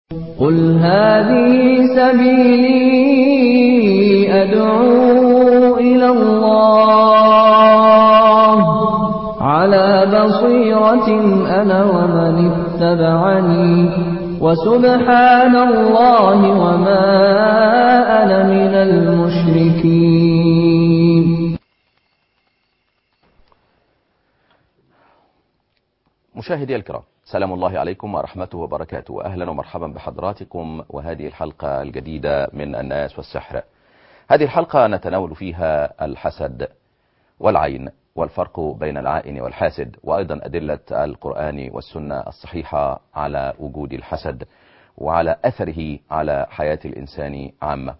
قل هذه سبيلي أدعو إلى الله على بصيرة أنا ومن اتبعني وسبحان الله وما أنا من المشركين مشاهدي الكرام سلام الله عليكم ورحمته وبركاته وأهلا ومرحبا بحضراتكم وهذه الحلقة الجديدة من الناس والسحر هذه الحلقة نتناول فيها الحسد والعين والفرق بين العائن والحاسد وأيضا أدلة القرآن والسنة الصحيحة على وجود الحسد وعلى أثره على حياة الإنسان عامة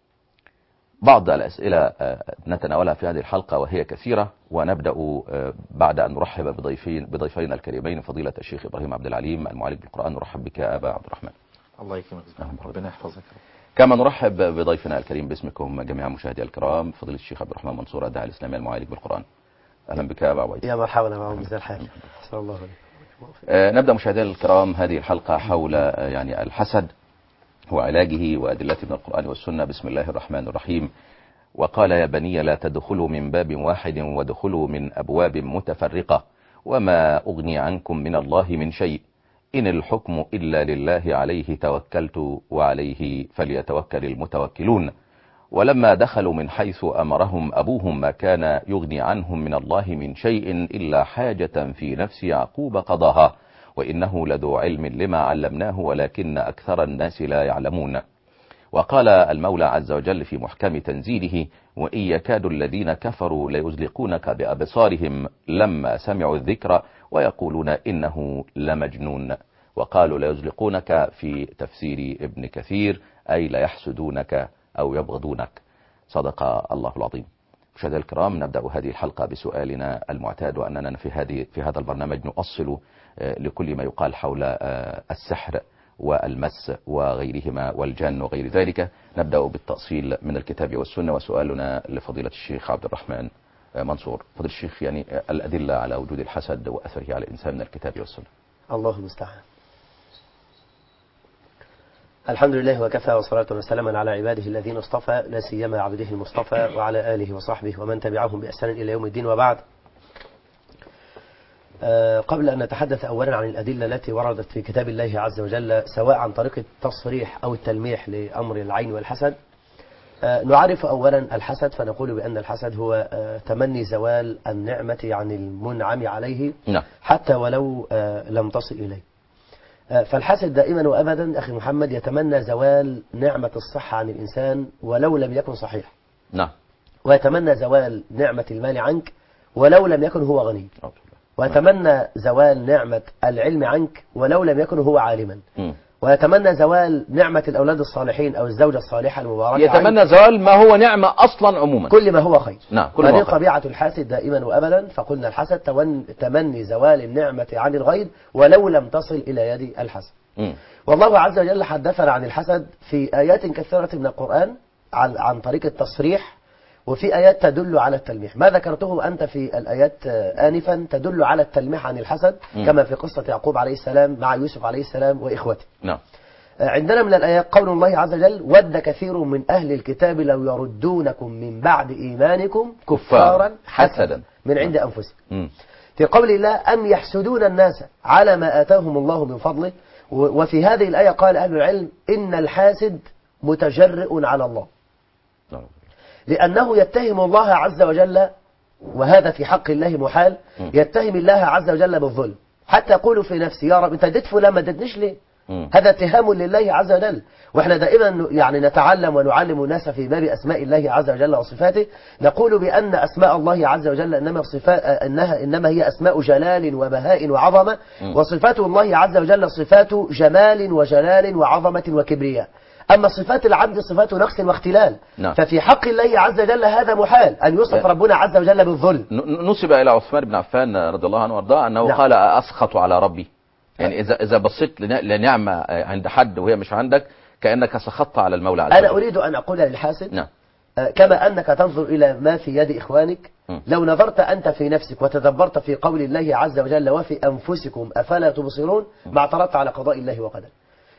بعض الأسئلة نتناولها في هذه الحلقة وهي كثيرة ونبدأ بعد أن نرحب بضيفين بضيفين الكريمين فضيلة الشيخ إبراهيم عبد العليم المعالج بالقرآن نرحب بك أبا عبد الرحمن الله يكرمك ربنا يحفظك كما نرحب بضيفنا الكريم باسمكم جميعا مشاهدي الكرام فضيلة الشيخ عبد الرحمن منصور الداعي الإسلامي المعالج بالقرآن أهلا بك يا أبا عبيد يا مرحبا يا معهم ازي الحال صلى الله عليه آه، نبدأ مشاهدينا الكرام هذه الحلقة حول آه، يعني الحسد وعلاجه وأدلته من القرآن والسنة بسم الله الرحمن الرحيم وقال يا بني لا تدخلوا من باب واحد وادخلوا من أبواب متفرقة وما أغني عنكم من الله من شيء إن الحكم إلا لله عليه توكلت وعليه فليتوكل المتوكلون ولما دخلوا من حيث أمرهم أبوهم ما كان يغني عنهم من الله من شيء إلا حاجة في نفس يعقوب قضاها وإنه لذو علم لما علمناه ولكن أكثر الناس لا يعلمون وقال المولى عز وجل في محكم تنزيله وإن يكاد الذين كفروا ليزلقونك بأبصارهم لما سمعوا الذكر ويقولون إنه لمجنون وقالوا ليزلقونك في تفسير ابن كثير أي ليحسدونك أو يبغضونك صدق الله العظيم مشاهدينا الكرام نبدأ هذه الحلقة بسؤالنا المعتاد وأننا في هذه في هذا البرنامج نؤصل لكل ما يقال حول السحر والمس وغيرهما والجن وغير ذلك نبدأ بالتأصيل من الكتاب والسنة وسؤالنا لفضيلة الشيخ عبد الرحمن منصور فضيلة الشيخ يعني الأدلة على وجود الحسد وأثره على الإنسان من الكتاب والسنة الله المستعان الحمد لله وكفى وصلاة وسلاما على عباده الذين اصطفى لا سيما عبده المصطفى وعلى آله وصحبه ومن تبعهم بإحسان إلى يوم الدين وبعد قبل أن نتحدث أولا عن الأدلة التي وردت في كتاب الله عز وجل سواء عن طريق التصريح أو التلميح لأمر العين والحسد نعرف أولا الحسد فنقول بأن الحسد هو تمني زوال النعمة عن المنعم عليه نعم. حتى ولو لم تصل إليه فالحسد دائما وأبدا أخي محمد يتمنى زوال نعمة الصحة عن الإنسان ولو لم يكن صحيح نعم ويتمنى زوال نعمة المال عنك ولو لم يكن هو غني أعوذ ويتمنى زوال نعمة العلم عنك ولو لم يكن هو عالما بالله. ويتمنى زوال نعمة الأولاد الصالحين أو الزوجة الصالحة المباركة عنك يتمنى زوال ما هو نعمة أصلا عموما كل ما هو خير نعم كل ما هذه هو خير. طبيعة الحاسد دائما وأبدا فقلنا الحسد تون- تمني زوال النعمة عن الغير ولو لم تصل إلى يد الحسد مم. والله عز وجل حدثنا عن الحسد في آيات كثيرة من القرآن عن, عن طريق التصريح وفي آيات تدل على التلميح ما ذكرته أنت في الآيات آه، آنفا تدل على التلميح عن الحسد مم. كما في قصة يعقوب عليه السلام مع يوسف عليه السلام وإخوته نعم آه، عندنا من الآيات قول الله عز وجل ود كثير من أهل الكتاب لو يردونكم من بعد إيمانكم كفارا حسدا من عند أنفسهم مم. في قول الله أم يحسدون الناس على ما آتاهم الله من فضله و- وفي هذه الآية قال أهل العلم إن الحاسد متجرئ على الله نعم. لأنه يتهم الله عز وجل وهذا في حق الله محال م. يتهم الله عز وجل بالظلم حتى يقول في نفسه يا رب انت اديت فلان ما اديتنيش ليه مم. هذا اتهام لله عز وجل واحنا دائما يعني نتعلم ونعلم الناس في باب اسماء الله عز وجل وصفاته نقول بان اسماء الله عز وجل انما صفات انها انما هي اسماء جلال وبهاء وعظمه م. وصفات الله عز وجل صفات جمال وجلال وعظمه وكبرياء اما صفات العبد صفات نقص واختلال نعم. ففي حق الله عز وجل هذا محال ان يوصف لا. ربنا عز وجل بالظلم ن- نسب إلى عثمان بن عفان رضي الله عنه وارضاه أنه نعم. قال أسخط على ربي يعني إذا إذا بصيت لن- لنعمة عند حد وهي مش عندك كأنك سخطت على المولى عز انا وجل اريد ان اقول للحاسد نعم آه، كما أنك تنظر إلى ما في يد إخوانك م. لو نظرت أنت في نفسك وتدبرت في قول الله عز وجل وفي أنفسكم أفلا تبصرون ما اعترضت على قضاء الله وقدره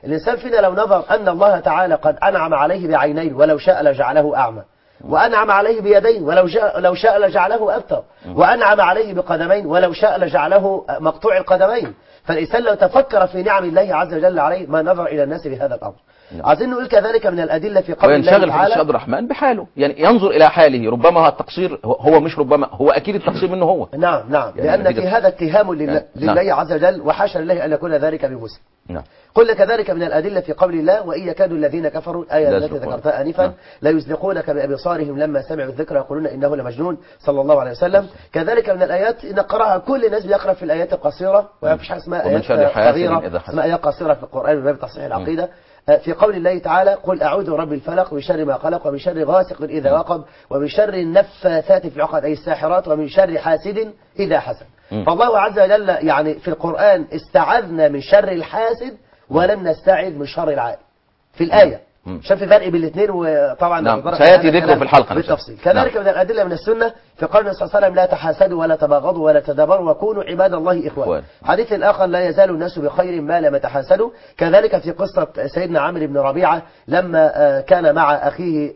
الإنسان فينا لو نظر أن الله تعالى قد أنعم عليه بعينين ولو شاء لجعله أعمى وأنعم عليه بيدين ولو شاء, لو شاء لجعله أبتر وأنعم عليه بقدمين ولو شاء لجعله مقطوع القدمين فالإنسان لو تفكر في نعم الله عز وجل عليه ما نظر إلى الناس بهذا الأمر نعم. عايزين نقول كذلك من الأدلة في قول الله وينشغل في الشيخ تعالى عبد الرحمن بحاله يعني ينظر الى حاله ربما التقصير هو- هو مش ربما هو اكيد التقصير منه هو نعم نعم يعني لأن نتيجة- في هذا اتهام لله, نعم. لله عز وجل وحاشا لله أن يكون ذلك بمسلم نعم قلنا كذلك من الأدلة في قول الله وإن يكاد الذين كفروا الآية لا التي يسبقون. ذكرتها آنفا نعم. لا يزلقونك بأبصارهم لما سمعوا الذكر يقولون إنه لمجنون صلى الله عليه وسلم كذلك من الآيات نقرأها كل الناس بيقرأ في الآيات القصيرة وما فيش حاجة اسمها ومن آيات شر حاسد صغيرة إذا حسد. اسمها آيات قصيرة في القرآن من باب تصحيح العقيدة آه، في قول الله تعالى قل أعوذ برب الفلق من شر ما خلق ومن شر غاسق إذا وقب ومن شر النفاثات في العقد أي الساحرات ومن شر حاسد إذا حسد مم. فالله عز وجل يعني في القرآن استعذنا من شر الحاسد ولم نستعذ من شر العائل في الآية مم. شاف في فرق بين الاثنين وطبعا نعم. ضرب سيأتي هذا ذكره الكلام في الحلقة إن شاء الله. بالتفصيل كذلك نعم. من الأدلة من السنة في قول النبي صلى الله عليه وسلم لا تحاسدوا ولا تباغضوا ولا تدابروا وكونوا عباد الله إخوان إخوان. حديث الآخر لا يزال الناس بخير ما لم يتحاسدوا كذلك في قصة سيدنا عمرو بن ربيعة لما آه، كان مع أخيه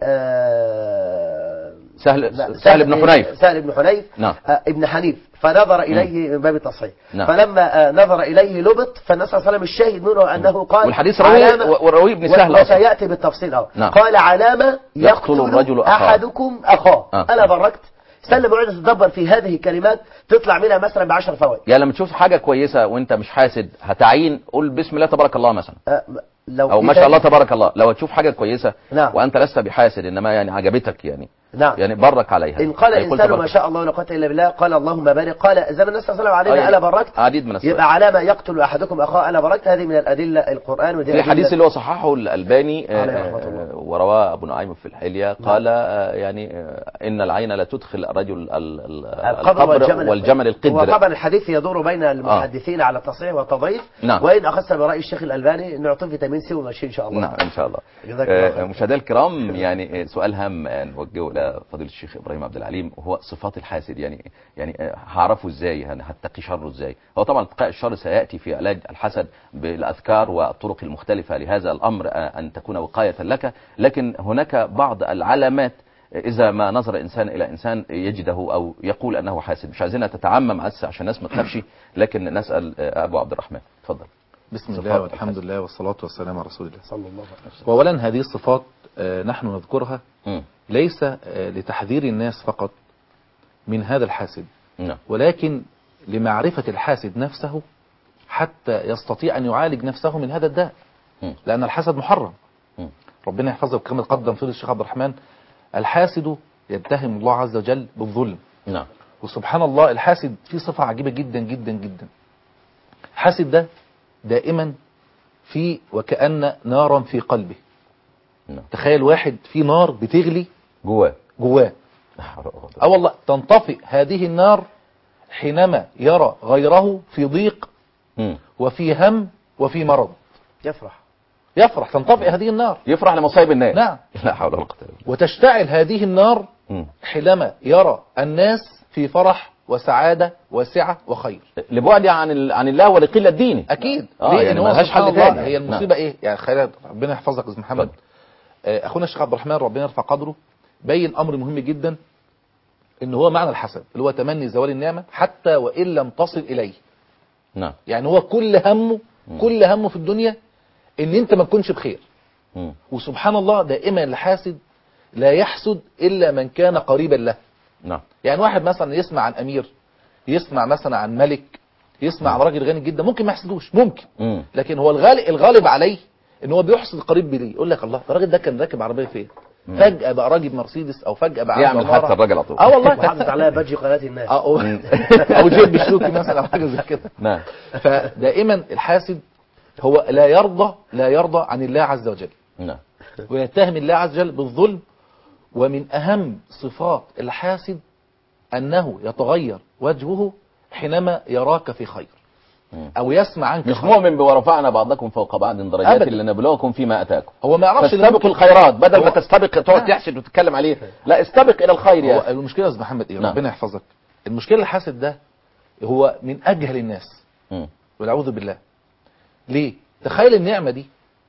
آه، سهل لا، سهل بن حنيف سهل بن حنيف نعم. آه، ابن حنيف فنظر إليه من باب التصحيح نعم. فلما آه، نظر إليه لبط فالنبي صلى الله عليه وسلم الشاهد منه أنه قال والحديث روي علامة- وروي ابن سهل و- أصلا. وسيأتي بالتفصيل أهو نعم. قال علامة يقتل يقتل الرجل أخاه. أحدكم أخاه آه. أنا بركت استنى بعد تدبر في هذه الكلمات تطلع منها مثلا بعشر فوائد يعني لما تشوف حاجه كويسه وانت مش حاسد هتعين قول بسم الله تبارك الله مثلا آه، لو او في ما شاء الله تاني- تبارك الله لو تشوف حاجه كويسه نعم. وانت لست بحاسد انما يعني عجبتك يعني نعم يعني برك عليها إن قال هيقول الإنسان تبارك ما شاء الله ولا قوة إلا بالله قال اللهم بارك قال زي ما النبي صلى الله عليه وسلم آه، علينا يعني ألا بركت عديد من السؤال يبقى علامة يقتل أحدكم أخاه ألا بركت هذه من الأدلة القرآن ودي في أدلة- حديث اللي هو صححه الألباني آه، عليه رحمة الله. آه، ورواه أبو نعيم في الحلية قال آه، يعني آه، إن العين لا تدخل الرجل ال- ال- القبر والجمل, والجمل القدر وطبعا الحديث يدور بين المحدثين على التصحيح والتضعيف نعم. وإن أخذت برأي الشيخ الألباني نعطيه فيتامين سي وماشي إن شاء الله نعم إن شاء الله جزاك الله آه، خير. مشاهدينا الكرام يعني آه، سؤال هام آه، نوجهه إلى فضيلة الشيخ إبراهيم عبد العليم وهو صفات الحاسد يعني يعني آه، هعرفه إزاي يعني هتقي شره إزاي هو طبعا اتقاء الشر سيأتي في علاج الحسد بالأذكار والطرق المختلفة لهذا الأمر آه، أن تكون وقاية لك لكن هناك بعض العلامات إذا ما نظر إنسان إلى إنسان يجده أو يقول أنه حاسد مش عايزينها تتعمم عس عشان الناس ما تخافش لكن نسأل آه، أبو عبد الرحمن اتفضل بسم صفات الله والحمد الحسن. لله والصلاة والسلام على رسول الله صلى الله عليه وسلم وأولا هذه الصفات آه، نحن نذكرها مم. ليس آه، لتحذير الناس فقط من هذا الحاسد نعم ولكن لمعرفة الحاسد نفسه حتى يستطيع أن يعالج نفسه من هذا الداء مم. لأن الحسد محرم مم. ربنا يحفظه كما قدم فضل الشيخ عبد الرحمن الحاسد يتهم الله عز وجل بالظلم نعم وسبحان الله الحاسد فيه صفة عجيبة جدا جدا جدا الحاسد ده دائما في وكأن نارا في قلبه نعم تخيل واحد في نار بتغلي جواه جواه لا حول ولا قوة إلا اه والله تنطفئ هذه النار حينما يرى غيره في ضيق بالله. مم. وفي هم وفي مرض يفرح يفرح تنطفئ هذه النار يفرح لمصايب الناس نعم. لا حول ولا قوة إلا بالله. وتشتعل هذه النار مم. حينما يرى الناس في فرح وسعادة وسعة وخير لبعد عن ال... عن الله ولقلة دينه اكيد آه، ليه؟ يعني إن هو ملهاش سبحان حل الله تاني. هي المصيبه ايه يعني خير ربنا يحفظك يا استاذ محمد اتفضل. آه، اخونا الشيخ عبد الرحمن ربنا يرفع قدره بين امر مهم جدا ان هو معنى الحسد اللي هو تمني زوال النعمه حتى وان لم تصل اليه نعم يعني هو كل همه كل همه في الدنيا ان انت ما تكونش بخير مم. وسبحان الله دائما الحاسد لا يحسد الا من كان قريبا له نعم يعني واحد مثلا يسمع عن امير يسمع مثلا عن ملك يسمع عن راجل غني جدا ممكن ما يحسدوش ممكن مم. لكن هو الغالب الغالب عليه ان هو بيحسد قريب بليه يقول لك الله ده الراجل ده كان راكب عربيه فين فجاه بقى راكب مرسيدس او فجاه بقى عنده يعمل عمارة. حادثة الراجل على طول. اه والله وحافظ عليها بادج قناة الناس اه او او جيب بشوكي مثلا او حاجه زي كده نعم فدائما الحاسد هو لا يرضى لا يرضى عن الله عز وجل نعم ويتهم الله عز وجل بالظلم ومن أهم صفات الحاسد أنه يتغير وجهه حينما يراك في خير مم. أو يسمع عنك مش خير مؤمن بورفعنا بعضكم فوق بعض درجات أبداً. لنبلوكم فيما اتاكم هو ما يعرفش إن فاستبقوا ممكن- الخيرات بدل ما هو- تستبق تقعد نعم. تحسد وتتكلم عليه لا استبق الى الخير يا هو اخي المشكلة يا أستاذ محمد إيه نعم. ربنا يحفظك المشكلة الحاسد ده هو من أجهل الناس مم. والعوذ بالله ليه تخيل النعمة دي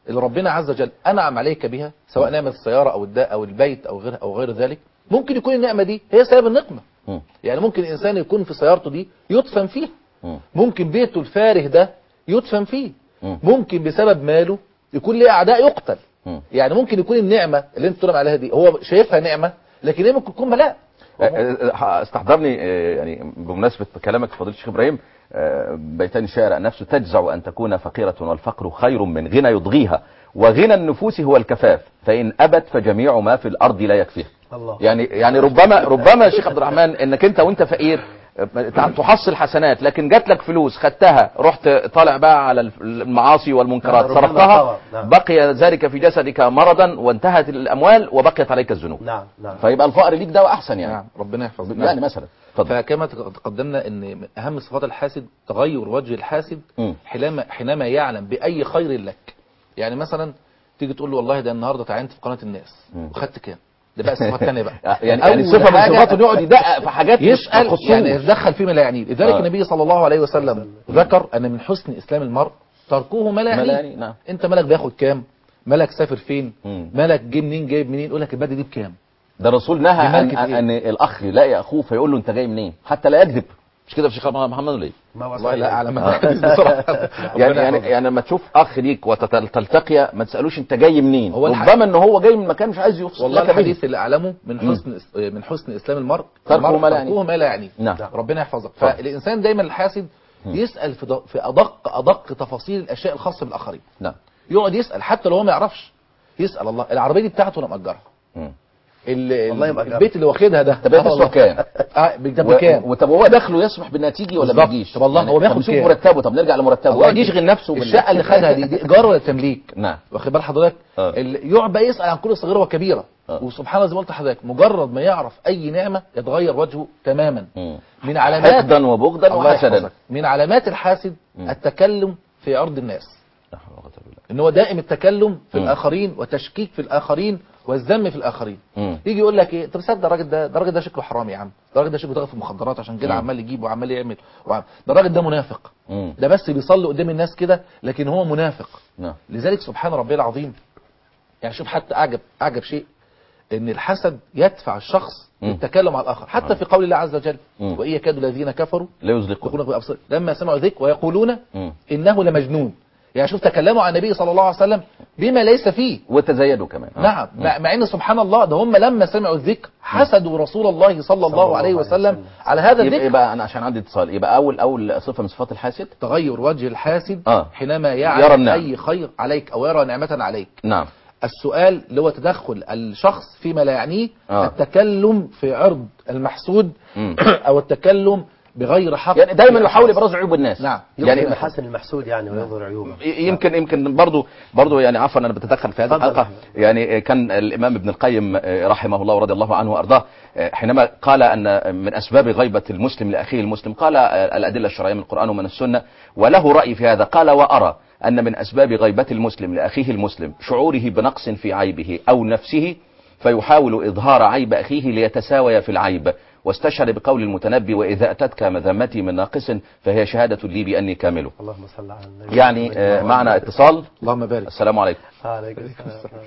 اللي ربنا عز وجل انعم عليك بها سواء نعمه السياره او الداء او البيت او غير او غير ذلك ممكن يكون النعمه دي هي سبب النقمه مم. يعني ممكن الانسان يكون في سيارته دي يدفن فيها مم. ممكن بيته الفارغ ده يدفن فيه مم. ممكن بسبب ماله يكون ليه اعداء يقتل مم. يعني ممكن يكون النعمه اللي انت بتتكلم عليها دي هو شايفها نعمه لكن هي ممكن تكون بلاء أه، أه، استحضرني أه، يعني بمناسبة كلامك فضيلة الشيخ إبراهيم أه، بيتان الشاعر النفس تجزع أن تكون فقيرة والفقر خير من غنى يضغيها وغنى النفوس هو الكفاف فإن أبت فجميع ما في الأرض لا يكفيه الله يعني يعني ربما ربما يا شيخ عبد الرحمن انك انت وانت فقير أه، تحصل حسنات لكن جات لك فلوس خدتها رحت طالع بقى على المعاصي والمنكرات ربما صرفتها طبعا، نعم. بقي ذلك في جسدك مرضا وانتهت الاموال وبقيت عليك الذنوب نعم نعم فيبقى الفقر ليك ده احسن يعني نعم ربنا يحفظ يعني مثلا اتفضل فكما تقدمنا ان من اهم صفات الحاسد تغير وجه الحاسد مم. حينما حينما يعلم باي خير لك يعني مثلا تيجي تقول له والله ده النهارده تعينت في قناه الناس مم. وخدت كام ده بقى الصفات الثانيه بقى يعني يعني أول صفه من حاجة صفاته انه يقعد يدقق في حاجات مش يسال تخصوش. يعني يتدخل فيما لا يعنيه لذلك آه. النبي صلى الله عليه وسلم ذكر ان من حسن اسلام المرء تركه ما لا ما لا يعنيه يعني نعم انت مالك بياخد كام مالك سافر فين مم. مالك جه منين جايب منين يقول لك البدله دي بكام ده الرسول نهى دي عن, ماركة عن إيه؟ ان الاخ يلاقي اخوه فيقول له انت جاي منين حتى لا يكذب مش كده يا شيخ محمد ولا ايه ما وصل والله لا إليه. اعلم آه. الحديث بسرعه يعني ربنا يعني يحفظك. يعني لما تشوف اخ ليك وتلتقي ما تسالوش انت جاي منين هو الح- ربما ان هو جاي من مكان مش عايز يوصل والله لك به. الحديث اللي اعلمه من مم. حسن من حسن اسلام المرء تركه المرء ما لا يعنيه. تركه ما لا يعنيه نعم. ربنا يحفظك اتفضل. فالانسان دايما الحاسد مم. يسال في ض- في ادق ادق تفاصيل الاشياء الخاصه بالاخرين نعم يقعد يسال حتى لو هو ما يعرفش يسال الله العربيه دي بتاعته انا مأجرها مم. ال- والله ال- مأجرها. البيت اللي واخدها ده طب هي آه تسوى والله. كام؟ اه ده و- بكام وطب هو دخله يسمح بانها تيجي ولا ما بالظبط. تجيش؟ طب والله هو بياخد نشوف كام؟ مرتبه طب نرجع لمرتبه الله هو يشغل نفسه بال- الشقه اللي خدها دي دي ايجار ولا تمليك نعم واخد بال حضرتك آه. اللي يقعد بقى يسال عن كل صغيره وكبيره آه. وسبحان الله زي ما قلت لحضرتك مجرد ما يعرف اي نعمه يتغير وجهه تماما مم. من علامات حقدا وبغضا الله وحسدا يحفظك. من علامات الحاسد مم. التكلم في ارض الناس لا حول ولا قوة إلا بالله. ان هو دائم التكلم في مم. الاخرين وتشكيك في الاخرين والذم في الاخرين مم. يجي يقول لك ايه انت مصدق الراجل ده ده الراجل ده شكله حرامي يا عم ده الراجل ده شكله داخل في المخدرات عشان كده مم. عمال يجيب وعمال يعمل وعم. ده الراجل ده منافق مم. ده بس بيصلي قدام الناس كده لكن هو منافق نعم لذلك سبحان ربي العظيم يعني شوف حتى اعجب اعجب شيء ان الحسد يدفع الشخص مم. للتكلم على الاخر حتى في قول الله عز وجل مم. وان يكاد الذين كفروا لا يزلقون يقولون بأبصار لما سمعوا ذكر ويقولون مم. انه لمجنون يعني شوف تكلموا عن النبي صلى الله عليه وسلم بما ليس فيه وتزايدوا كمان آه. نعم مم. مع, مع ان سبحان الله ده هم لما سمعوا الذكر حسدوا رسول الله صلى الله الله عليه عليه وسلم وسلم. على هذا يبقى, الذكر يبقى انا عشان عندي اتصال يبقى اول اول صفه من صفات الحاسد تغير وجه الحاسد آه. حينما يرى يعلم النعم. اي خير عليك او يرى نعمه عليك نعم السؤال اللي هو تدخل الشخص فيما لا يعنيه آه. التكلم في عرض المحسود مم. او التكلم بغير حق يعني دايما في يحاول أشخاص. يبرز عيوب الناس نعم. يعني يعني محاسن المحسود يعني ويظهر عيوبه يمكن يمكن برضه برضه يعني عفوا انا بتدخل في هذه اتفضل. الحلقه يعني كان الامام ابن القيم رحمه الله ورضي الله عنه وارضاه حينما قال ان من اسباب غيبه المسلم لاخيه المسلم قال الادله الشرعيه من القران ومن السنه وله راي في هذا قال وارى ان من اسباب غيبه المسلم لاخيه المسلم شعوره بنقص في عيبه او نفسه فيحاول اظهار عيب اخيه ليتساوي في العيب واستشهد بقول المتنبي واذا اتتك مذمتي من ناقص فهي شهاده لي باني كامل اللهم صل على النبي يعني آه، معنا اتصال اللهم بارك السلام عليكم عليك السلام.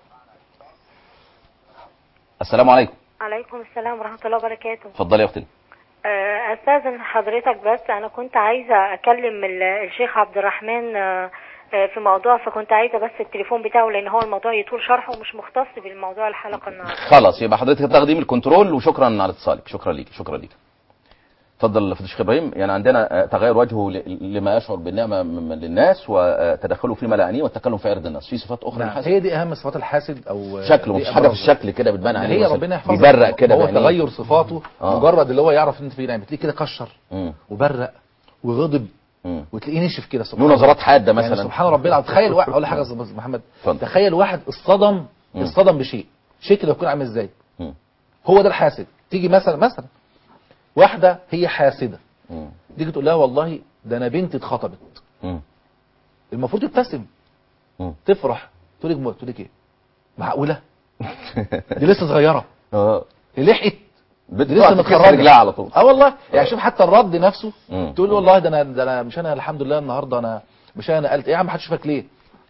السلام عليكم عليكم السلام ورحمة الله وبركاته اتفضلي يا اختي آه، أستاذن حضرتك بس أنا كنت عايزة أكلم ال- الشيخ عبد الرحمن آه، آه، في موضوع فكنت عايزة بس التليفون بتاعه لأن هو الموضوع يطول شرحه ومش مختص بالموضوع الحلقة النهاردة خلاص يبقى حضرتك تاخدي من الكنترول وشكرا على اتصالك شكرا ليك شكرا ليك اتفضل فضيل الشيخ ابراهيم يعني عندنا آه، تغير وجهه ل- لما يشعر بالنعمه من- من للناس وتدخله فيما لا يعنيه والتكلم في عرض الناس في صفات اخرى نعم. للحسد هي دي اهم صفات الحاسد او شكله دي مش حاجه في أبرز. الشكل كده بتبان عليه هي مثلا ربنا يحفظك بيبرق كده هو بعينيه. تغير صفاته آه. مجرد اللي هو يعرف ان انت في نعمه تلاقيه كده كشر مم. وبرق وغضب مم. وتلاقيه نشف كده سبحان له الله. نظرات حاده يعني مثلا سبحان ربي العظيم تخيل واحد اقول لك حاجه يا أستاذ محمد اتفضل. تخيل واحد اصطدم مم. اصطدم بشيء شيء كده يكون عامل ازاي مم. هو ده الحاسد تيجي مثلا مثلا واحده هي حاسده مم. تيجي تقول لها والله ده انا بنتي اتخطبت مم. المفروض تبتسم مم. تفرح تقول لك تقول لك ايه معقوله دي لسه صغيره اه دي لحقت بنت دي لسه تقع تتكسر متخرجه رجلها على طول اه والله يعني شوف حتى الرد نفسه مم. تقول له والله ده انا ده انا مش انا الحمد لله النهارده انا مش انا نقلت ايه يا عم محدش شافك ليه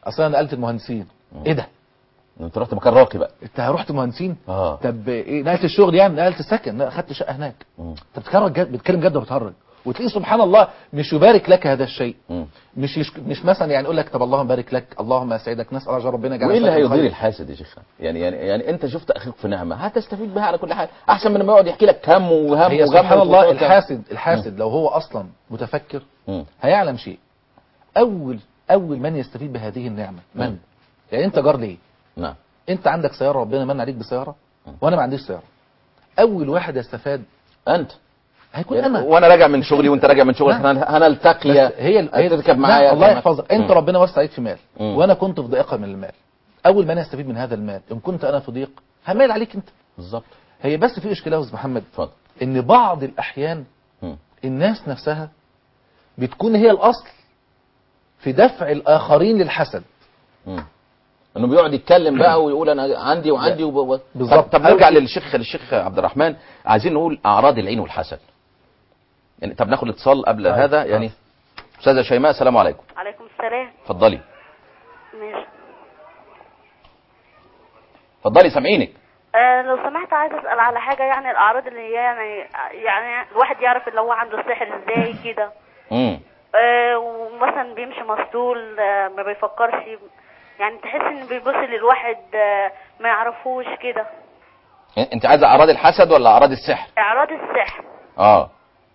اصل انا نقلت المهندسين ايه ده انت رحت مكان راقي بقى انت رحت مهندسين اه طب ايه نقلت الشغل يعني نقلت السكن لا خدت شقه هناك مم. انت بتتكلم جد بتتكلم جد وبتهرج وتلاقيه سبحان الله مش يبارك لك هذا الشيء مم. مش يشك... مش مثلا يعني يقول لك طب اللهم بارك لك اللهم اسعدك نسال الله ربنا يجعلك وايه اللي سبب هيضير خير. الحاسد يا شيخ يعني يعني يعني انت شفت اخيك في نعمه هتستفيد بها على كل حال احسن من ما يقعد يحكي لك كم وهم هي وغم سبحان الله وتقعد تعمل. الحاسد الحاسد لو هو اصلا متفكر مم. هيعلم شيء اول اول من يستفيد بهذه النعمه من مم. يعني انت جار ليه نعم انت عندك سياره ربنا من عليك بسياره وانا ما عنديش سياره اول واحد يستفاد انت هيكون يعني انا وانا راجع من شغلي وانت راجع من شغلك نعم. هن- هنلتقي بس هي ال- هي تركب لا، معايا الله كمان. يحفظك انت مم. ربنا وسع عليك في مال مم. وانا كنت في ضيقه من المال اول من يستفيد من هذا المال ان كنت انا في ضيق همال عليك انت بالظبط هي بس في اشكال يا استاذ محمد اتفضل ان بعض الاحيان مم. الناس نفسها بتكون هي الاصل في دفع الاخرين للحسد مم. انه بيقعد يتكلم بقى ويقول انا عندي وعندي وب... و... بالظبط. طب, طب نرجع للشيخ للشيخ عبد الرحمن عايزين نقول اعراض العين والحسد يعني طب ناخد اتصال قبل طيب. هذا يعني استاذه شيماء السلام عليكم عليكم السلام اتفضلي ماشي اتفضلي سامعينك آه لو سمحت عايز اسال على حاجه يعني الاعراض اللي هي يعني يعني الواحد يعرف اللي هو عنده السحر ازاي كده امم آه ومثلا بيمشي مسطول آه ما بيفكرش يعني تحس ان بيبص للواحد آه ما يعرفوش كده انت عايزه اعراض الحسد ولا اعراض السحر اعراض السحر اه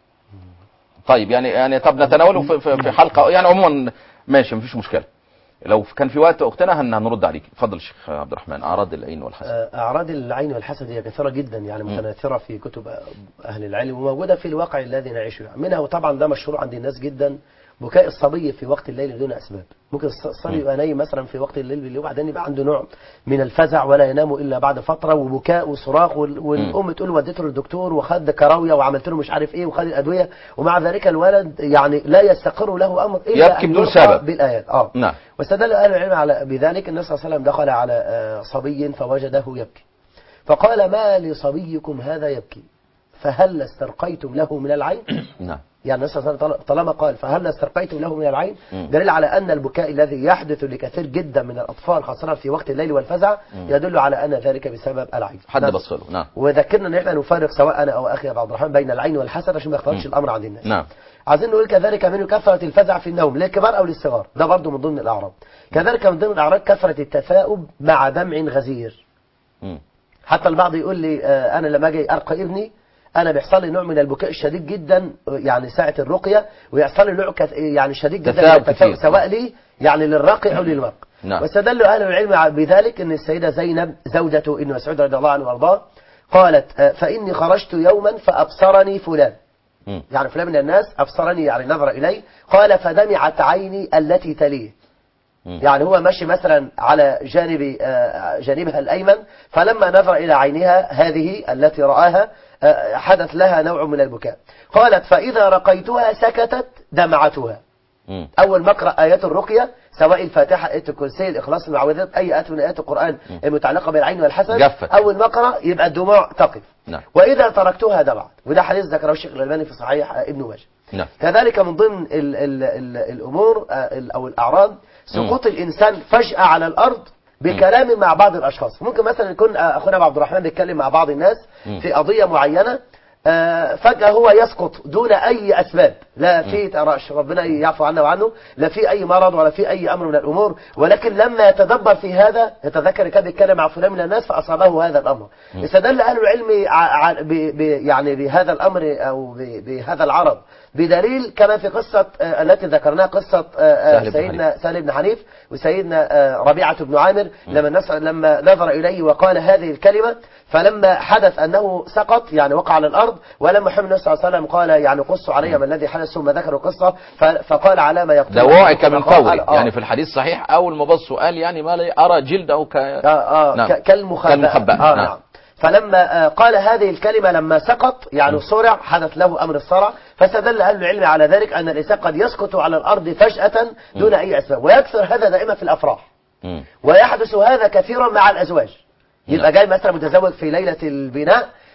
طيب يعني يعني طب نتناوله في, في, في حلقه يعني عموما ماشي مفيش مشكله لو كان في وقت اختنا هن- هنرد عليك اتفضل الشيخ عبد الرحمن اعراض العين والحسد آه، أعراض العين والحسد هي كثيرة جدا يعني متناثرة في كتب أهل العلم وموجودة في الواقع الذي نعيشه منها وطبعا ده مشهور عند الناس جدا بكاء الصبي في وقت الليل بدون أسباب ممكن الص- الصبي يبقى نايم مثلا في وقت الليل بالليل وبعدين يبقى عنده نوع من الفزع ولا ينام إلا بعد فترة وبكاء وصراخ وال- والأم تقول وديته للدكتور وخد كراوية وعملت له مش عارف إيه وخد الأدوية ومع ذلك الولد يعني لا يستقر له أمر إلا يبكي أن بدون يرقى سبب. بالآيات آه نعم واستدل أهل العلم على بذلك النبي صلى الله عليه وسلم دخل على آه، صبي فوجده يبكي فقال ما لصبيكم هذا يبكي فهل استرقيتم له من العين نعم يعني النبي صلى الله عليه وسلم طالما قال فهل استرقيتم له من العين مم. دليل على أن البكاء الذي يحدث لكثير جدا من الأطفال خاصة في وقت الليل والفزع يدل على أن ذلك بسبب العين حد نعم. بص له نعم وذكرنا ان احنا نفرق سواء انا او اخي ابو عبد الرحمن بين العين والحسد عشان ما يختلطش الامر عند الناس نعم عايزين نقول كذلك منه كثرة الفزع في النوم للكبار أو للصغار ده برضو من ضمن الأعراض كذلك من ضمن الأعراض كثرة التثاؤب مع دمع غزير مم. حتى البعض يقول لي آه، أنا لما أجي أرقى ابني أنا بيحصل لي نوع من البكاء الشديد جدا آه، يعني ساعة الرقية ويحصل لي نوع كث... يعني شديد جدا من تثاؤب التثاؤب كتير. سواء لي يعني للراقي أو للمرق نعم. واستدل أهل العلم ع- بذلك أن السيدة زينب زوجة ابن مسعود رضي الله عنه وأرضاه قالت آه، فإني خرجت يوما فأبصرني فلان مم. يعني فلان من الناس أبصرني يعني نظر إلي قال فدمعت عيني التي تليه مم. يعني هو ماشي مثلا على جانب آه، جانبها الأيمن فلما نظر إلى عينها هذه التي رآها آه، حدث لها نوع من البكاء قالت فإذا رقيتها سكتت دمعتها مم. أول ما أقرأ آيات الرقية سواء الفاتحة آية الكرسي الإخلاص المعوذات أي آية من آيات القرآن المتعلقة بالعين والحسد جفت. أول ما أقرأ يبقى الدموع تقف نعم. وإذا تركتها دمعت وده حديث ذكره الشيخ الألباني في صحيح آه، ابن ماجه نعم كذلك من ضمن ال ال ال الأمور آه، ال- أو الأعراض سقوط الإنسان فجأة على الأرض بكلام مع بعض الأشخاص ممكن مثلا يكون آه، أخونا أبو عبد الرحمن بيتكلم مع بعض الناس في قضية معينة آه، فجأة هو يسقط دون أي أسباب لا في ترش ربنا يعفو عنا وعنه لا في أي مرض ولا في أي أمر من الأمور ولكن لما يتدبر في هذا يتذكر كان بيتكلم مع فلان من الناس فأصابه هذا الأمر استدل أهل العلم ع- ع- ب- ب- يعني بهذا الأمر أو ب- بهذا العرض بدليل كما في قصة آه، التي ذكرناها قصة آه، آه، سهل بن سيدنا سهل بن حنيف وسيدنا آه، ربيعة بن عامر لما الناس لما نظر إليه وقال هذه الكلمة فلما حدث أنه سقط يعني وقع على الأرض ولما محمد النبي صلى الله عليه وسلم قال يعني قصوا علي ما الذي حدث ثم ذكروا القصة ف- فقال على ما يقتل ده وعك من فقال- فوري آه. يعني في الحديث صحيح اول ما بص وقال يعني ما لي ارى جلده ك آه آه نعم. ك- كالمخبأ كالمخبأ، آه نعم. نعم. فلما آه قال هذه الكلمة لما سقط يعني صرع حدث له أمر الصرع فاستدل أهل العلم على ذلك أن الإنسان قد يسقط على الأرض فجأة دون أي أسباب ويكثر هذا دائما في الأفراح مم. ويحدث هذا كثيرا مع الأزواج يبقى جاي مثلا متزوج في ليلة البناء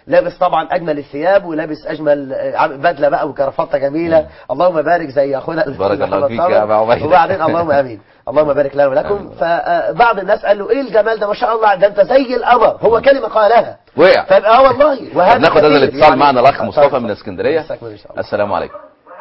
لابس طبعا اجمل الثياب ولابس اجمل آه، عم- بدله بقى وكرافته جميله اللهم بارك زي اخونا بارك الله محمد فيك صابر. يا أبا عبيدة. وبعدين اللهم امين اللهم بارك لنا ولكم فبعض الناس قال له ايه الجمال ده ما شاء الله ده انت زي القمر هو كلمه قالها وقع فيبقى اه والله وهذا طب ناخد هذا كثير الاتصال يعني. معنا الاخ طيب، مصطفى اتفضل. من اسكندريه جزاكم الله إن شاء الله. السلام عليكم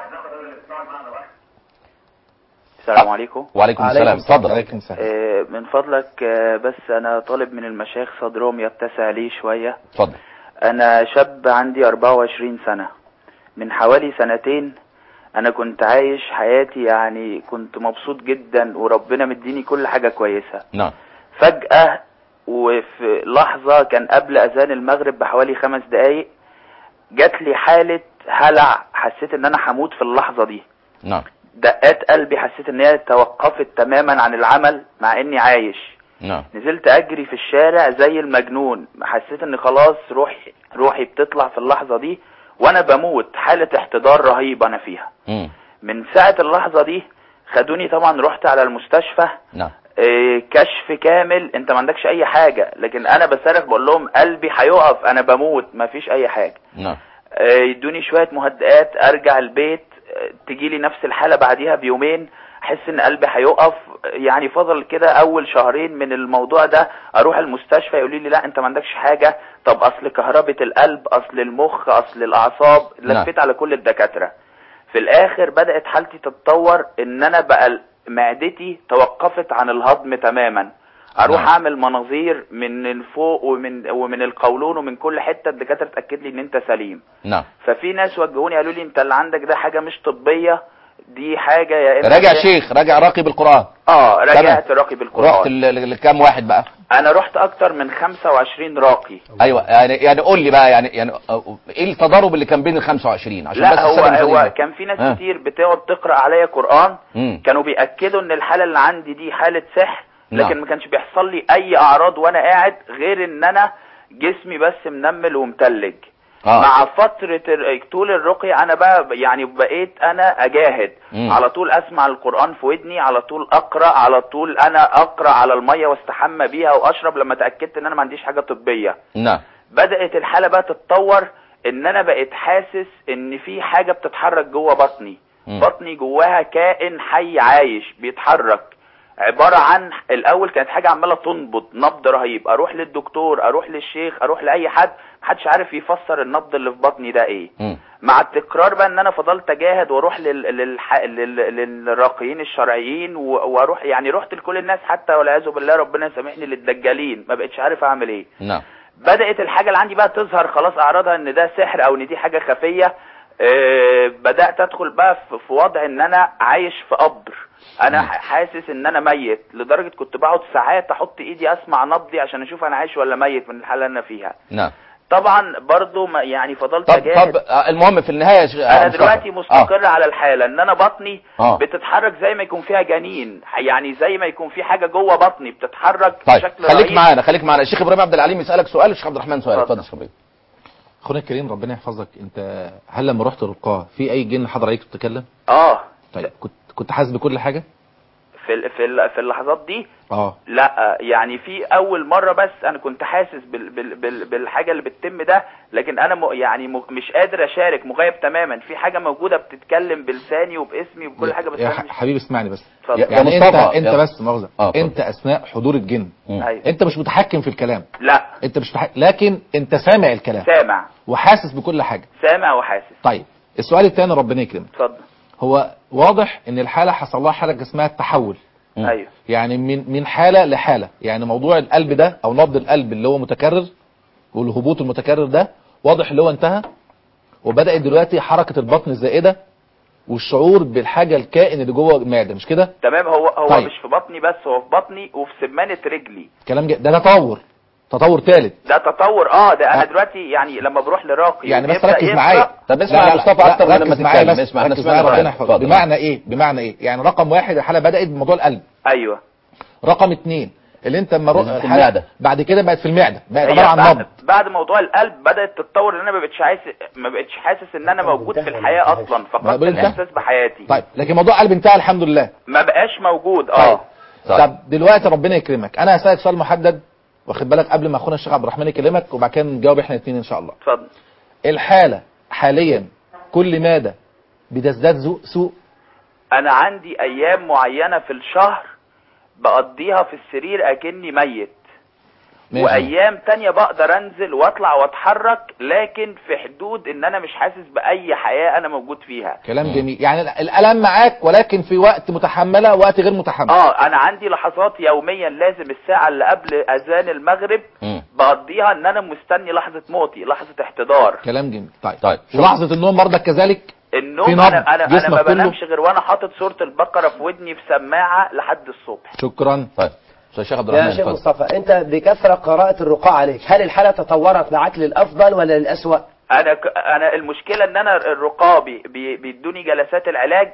السلام عليكم وعليكم عليكم السلام السلام. اتفضل عليكم السلام آه، من فضلك آه، بس أنا طالب من المشايخ صدرهم يتسع لي شوية اتفضل أنا شاب عندي 24 سنة من حوالي سنتين أنا كنت عايش حياتي يعني كنت مبسوط جدا وربنا مديني كل حاجة كويسة نعم فجأة وفي لحظة كان قبل أذان المغرب بحوالي خمس دقايق جات لي حالة هلع حسيت إن أنا هموت في اللحظة دي نعم دقات قلبي حسيت ان هي توقفت تماما عن العمل مع اني عايش نعم نزلت اجري في الشارع زي المجنون حسيت ان خلاص روحي روحي بتطلع في اللحظة دي وانا بموت حالة احتضار رهيبة انا فيها مم. من ساعة اللحظة دي خدوني طبعا رحت على المستشفى نعم إيه، كشف كامل انت ما عندكش اي حاجة لكن انا بصرخ بقول لهم قلبي هيقف انا بموت ما فيش اي حاجة نعم آه، يدوني شوية مهدئات ارجع البيت آه، تجيلي نفس الحالة بعديها بيومين احس ان قلبي هيقف آه، يعني فضل كده اول شهرين من الموضوع ده اروح المستشفى يقولوا لي لا انت ما عندكش حاجة طب اصل كهربة القلب اصل المخ اصل الاعصاب نعم. لفيت على كل الدكاترة في الاخر بدأت حالتي تتطور ان انا بقى معدتي توقفت عن الهضم تماما اروح نعم. اعمل مناظير من فوق ومن ومن القولون ومن كل حته الدكاتره تاكد لي ان انت سليم نعم ففي ناس وجهوني قالوا لي انت اللي عندك ده حاجه مش طبيه دي حاجه يا اما راجع ده- شيخ راجع راقي بالقران اه تمام. رجعت راقي رحت بالقران ل- ل- لكام واحد بقى انا رحت اكتر من 25 راقي ايوه يعني يعني قول لي بقى يعني يعني آه، ايه التضارب اللي كان بين ال 25 عشان بس لا هو السادة المشاهدين هو ده. كان في ناس آه. كتير بتقعد تقرا عليا قران مم. كانوا بياكدوا ان الحاله اللي عندي دي حاله سحر نعم. لكن ما كانش بيحصل لي اي اعراض وانا قاعد غير ان انا جسمي بس منمل ومتلج آه. مع فترة ال- طول الرقية انا بقى يعني بقيت انا اجاهد مم. على طول اسمع القرآن في ودني على طول اقرأ على طول انا اقرأ على المية واستحمى بيها واشرب لما اتأكدت ان انا ما عنديش حاجة طبية نعم بدأت الحالة بقى تتطور ان انا بقيت حاسس ان في حاجة بتتحرك جوه بطني مم. بطني جواها كائن حي عايش بيتحرك عبارة عن الأول كانت حاجة عمالة تنبض نبض رهيب أروح للدكتور أروح للشيخ أروح لأي حد محدش عارف يفسر النبض اللي في بطني ده إيه مم. مع التكرار بقى ان انا فضلت اجاهد واروح لل... للح... لل... للراقيين الشرعيين و... واروح يعني رحت لكل الناس حتى والعياذ بالله ربنا يسامحني للدجالين ما بقتش عارف اعمل ايه نعم بدأت الحاجة اللي عندي بقى تظهر خلاص أعراضها إن ده سحر أو إن دي حاجة خفية آه، بدأت أدخل بقى في- في وضع إن أنا عايش في قبر أنا مم. حاسس إن أنا ميت لدرجة كنت بقعد ساعات أحط إيدي أسمع نبضي عشان أشوف أنا عايش ولا ميت من الحالة اللي أنا فيها نعم طبعا برضو ما يعني فضلت طب أجاهد طب آه، المهم في النهايه يا شيخ- آه، انا مصطفى. دلوقتي آه. مستقر على الحاله ان انا بطني آه. بتتحرك زي ما يكون فيها جنين يعني زي ما يكون في حاجه جوه بطني بتتحرك طيب بشكل خليك رهيب. معانا خليك معانا الشيخ ابراهيم عبد العليم يسالك سؤال الشيخ عبد الرحمن سؤال اتفضل. اتفضل يا شيخ ابراهيم اخونا الكريم ربنا يحفظك انت هل لما رحت رقاه في اي جن حضر عليك تتكلم اه طيب كنت كنت حاسس بكل حاجه في ال- في ال- في اللحظات دي اه لا يعني في اول مره بس انا كنت حاسس بال بال بال بالحاجه اللي بتتم ده لكن انا م يعني م مش قادر اشارك مغيب تماما في حاجه موجوده بتتكلم بلساني وباسمي وبكل حاجه بس يا أنا ح- مش- حبيبي اسمعني بس اتفضل. يا يعني مصطفى، انت انت يا- بس مؤاخذه آه، اتفضل. انت اثناء حضور الجن مم. ايوه انت مش متحكم في الكلام لا انت مش متحكم لكن انت سامع الكلام سامع وحاسس بكل حاجه سامع وحاسس طيب السؤال الثاني ربنا يكرمك اتفضل هو واضح ان الحاله حصل لها حاجه اسمها التحول مم. ايوه يعني من من حاله لحاله يعني موضوع القلب ده او نبض القلب اللي هو متكرر والهبوط المتكرر ده واضح اللي هو انتهى وبدات دلوقتي حركه البطن الزائده والشعور بالحاجه الكائن اللي جوه المعده مش كده تمام هو هو طيب. مش في بطني بس هو في بطني وفي سمانه رجلي كلام جا- ده تطور تطور ثالث ده تطور اه ده انا آه. دلوقتي يعني لما بروح لراقي يعني بس ويبدأ ركز يقرأ- معايا طب لا، اسمع لا، يا مصطفى لا، اكتر من لما ركز معايا تتكلم بس اسمع احنا ركز سمعنا معايا ربنا معاك. يحفظك اتفضل. بمعنى ايه بمعنى ايه يعني رقم واحد الحاله بدات بموضوع القلب ايوه رقم اثنين اللي انت لما رو- في الحاله المعدة. بعد كده بقت في المعده بقت هي عباره عن بعد, نبض بعد موضوع القلب بدات تتطور ان انا ما بقتش عايز ما بقتش حاسس ان انا موجود في انتهى ولا الحياه ما انتهاش؟ اصلا ما فقدت بقول انتهى. الاحساس بحياتي طيب لكن موضوع القلب انتهى الحمد لله ما بقاش موجود طيب اه طيب. طب دلوقتي ربنا يكرمك انا هسالك سؤال محدد واخد بالك قبل ما اخونا الشيخ عبد الرحمن يكلمك وبعد كده نجاوب احنا الاثنين ان شاء الله اتفضل الحاله حاليا كل ماده بتزداد ذو- سوء انا عندي ايام معينة في الشهر بقضيها في السرير اكني ميت ماشي. وايام تانية بقدر انزل واطلع واتحرك لكن في حدود ان انا مش حاسس باي حياة انا موجود فيها كلام جميل يعني ال- الالم معاك ولكن في وقت متحمله وقت غير متحمل اه انا عندي لحظات يوميا لازم الساعة اللي قبل اذان المغرب مم. بقضيها ان انا مستني لحظة موتي لحظة احتضار كلام جميل طيب طيب شكرا. ولحظه النوم برضك كذلك في النوم نبض انا انا انا جسمك ما كله؟ بنامش غير وانا حاطط سورة البقرة في ودني في سماعة لحد الصبح شكرا طيب استاذ الشيخ عبد يا الرحمن شيخ اتفضل مصطفى انت بكثرة قراءة الرقاء عليك هل الحالة تطورت معك للأفضل ولا للأسوأ انا ك... انا المشكله ان انا الرقابي بي... بيدوني جلسات العلاج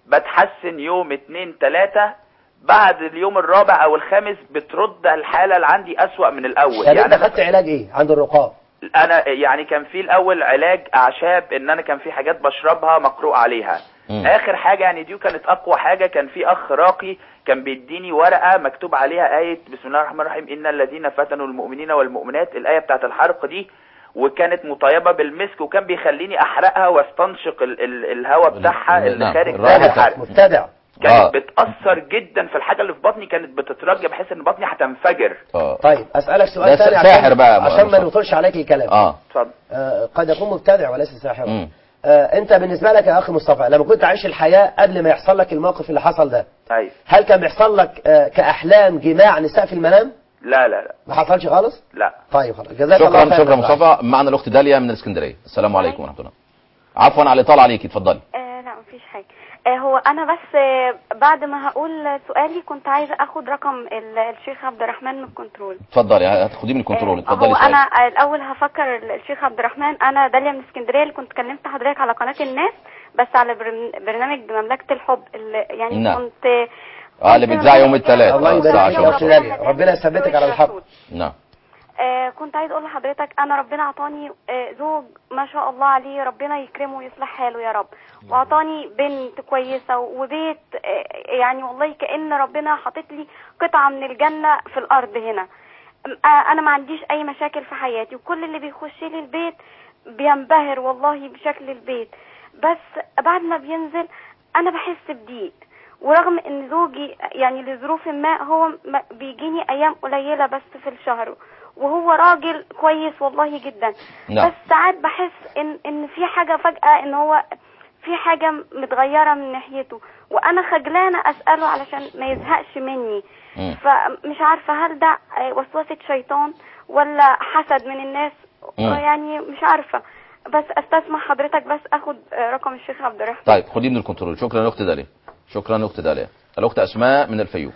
بتحسن يوم اتنين تلاتة بعد اليوم الرابع او الخامس بترد الحاله اللي عندي اسوأ من الاول يعني انت يعني خدت علاج ايه عند الرقاء انا يعني كان في الاول علاج اعشاب ان انا كان في حاجات بشربها مقروء عليها مم. اخر حاجه يعني دي كانت اقوى حاجه كان في اخ راقي كان بيديني ورقه مكتوب عليها ايه بسم الله الرحمن الرحيم ان الذين فتنوا المؤمنين والمؤمنات الايه بتاعت الحرق دي وكانت مطيبه بالمسك وكان بيخليني احرقها واستنشق ال ال الهواء بتاعها اللي نعم، خارج الرائحة ده الحرق مبتدع كانت آه. بتاثر جدا في الحاجه اللي في بطني كانت بتترجى بحيث ان بطني هتنفجر اه طيب أسألك ده سؤال ثاني ساحر عشان, بقى يا عشان ما مصطفى. نطولش عليك الكلام اه اتفضل آه قد يكون مبتدع وليس ساحرا مم. آه انت بالنسبة لك يا أخي مصطفى لما كنت عايش الحياة قبل ما يحصل لك الموقف اللي حصل ده ايوه هل كان بيحصل لك آه كأحلام جماع نساء في المنام لا لا لا ما حصلش خالص لا طيب خلاص جزاك الله شكرا خير شكرا مصطفى معنا الاخت داليا من الاسكندريه السلام عليكم ورحمه الله عفوا على الاطاله عليكي اتفضلي آه لا مفيش حاجة آه هو أنا بس آه بعد ما هقول سؤالي كنت عايزة أخد رقم ال- الشيخ عبد الرحمن من الكنترول اتفضلي هتاخديه من الكنترول آه اتفضلي هو سؤالك. أنا آه الأول هفكر ال- الشيخ عبد الرحمن أنا داليا من اسكندرية اللي كنت كلمت حضرتك على قناة الناس بس على برن- برنامج مملكة الحب اللي يعني نعم. كنت اه اللي كنت بيتذاع يوم برنامج- الثلاث الله آه، يبارك الساعة فيك 10 يا ونص. أخت داليا. ربنا يثبتك على الحق. نعم آه كنت عايز اقول لحضرتك انا ربنا عطاني آه زوج ما شاء الله عليه ربنا يكرمه ويصلح حاله يا رب وعطاني بنت كويسه وبيت آه يعني والله كأن ربنا حاطط لي قطعه من الجنه في الارض هنا آه انا ما عنديش اي مشاكل في حياتي وكل اللي بيخش لي البيت بينبهر والله بشكل البيت بس بعد ما بينزل انا بحس بضيق ورغم ان زوجي يعني لظروف ما هو ما- بيجيني ايام قليله بس في الشهر وهو راجل كويس والله جدا نعم. بس ساعات بحس ان ان في حاجه فجاه ان هو في حاجه متغيره من ناحيته وانا خجلانه اساله علشان ما يزهقش مني مم. فمش عارفه هل ده آه، وسوسه شيطان ولا حسد من الناس مم. آه، يعني مش عارفه بس استسمح حضرتك بس اخد آه، رقم الشيخ عبد الرحمن طيب خديه من الكنترول شكرا الاخت داليا شكرا الاخت داليا الاخت اسماء من الفيوم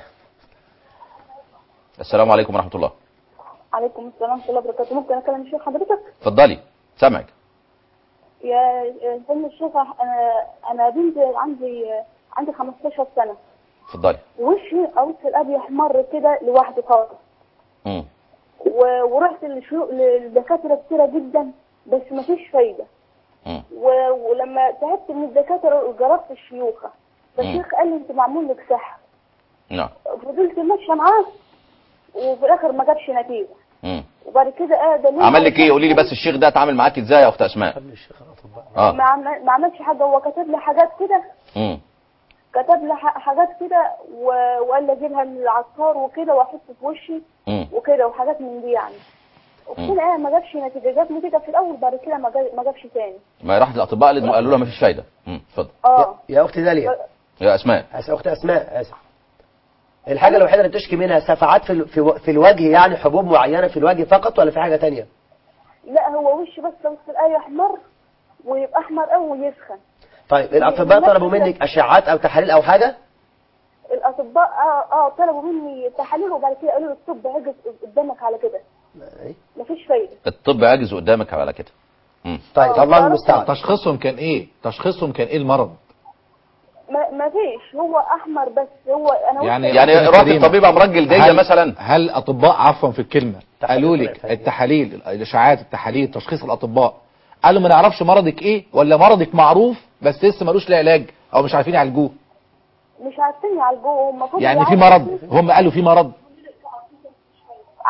السلام عليكم ورحمه الله عليكم السلام ورحمة الله وبركاته ممكن أكلم الشيخ حضرتك؟ اتفضلي سامعك يا يا فندم الشيخ أنا أنا بنت عندي عندي 15 سنة اتفضلي وشي أوش الأب يحمر كده لوحده خالص مم. و- ورحت للشو- للدكاترة كتيرة جدا بس مفيش فايدة مم. و- ولما تعبت من الدكاترة جربت الشيوخة فالشيخ قال لي أنت معمول لك سحر نعم فضلت ماشية معاه وفي الآخر ما جابش نتيجة مم. وبعد كده آه دليل عمل لك ايه قولي لي بس الشيخ ده اتعامل معاك ازاي يا اخت اسماء قبل الشيخ الأطباء اه ما عم- ما عملش حاجة هو كتب لي حاجات كده مم. كتب لي ح- حاجات كده و- وقال لي اجيبها من العطار وكده واحط في وشي مم. وكده وحاجات من دي يعني وكده ايه ما جابش نتيجه جاب نتيجه في الاول بعد كده ما جا- ما جابش تاني ما راحت الاطباء اللي قالوا لها مفيش فايده مم. اتفضل اه يا أخت داليا يا اسماء أس- أخت أسماء آسف الحاجة الوحيدة اللي بتشكي منها سفعات في ال- في و- في الوجه يعني حبوب معينة في الوجه فقط ولا في حاجة تانية؟ لا هو وشي بس وسط الايه احمر ويبقى احمر قوي ويسخن طيب الأطباء طلبوا منك أشعات أو تحاليل أو حاجة؟ الاطباء اه اه طلبوا مني تحاليل وبعد كده قالوا لي الطب عجز قدامك على كده مفيش فايده الطب عاجز قدامك على كده مم. طيب الله المستعان تشخيصهم كان ايه تشخيصهم كان ايه المرض ما ما فيش هو احمر بس هو انا يعني وشي- يعني أختي رحت الكريمة، الطبيب قام رجل جلده هل- مثلا هل اطباء عفوا في الكلمه تحاليل قالوا ولا لك تحاليل؟ التحاليل الاشاعات التحاليل تشخيص الاطباء قالوا ما نعرفش مرضك ايه ولا مرضك معروف بس لسه ملوش لا علاج او مش عارفين يعالجوه مش عارفين يعالجوه هم المفروض يعني في يعالجوا مرض هم قالوا في مرض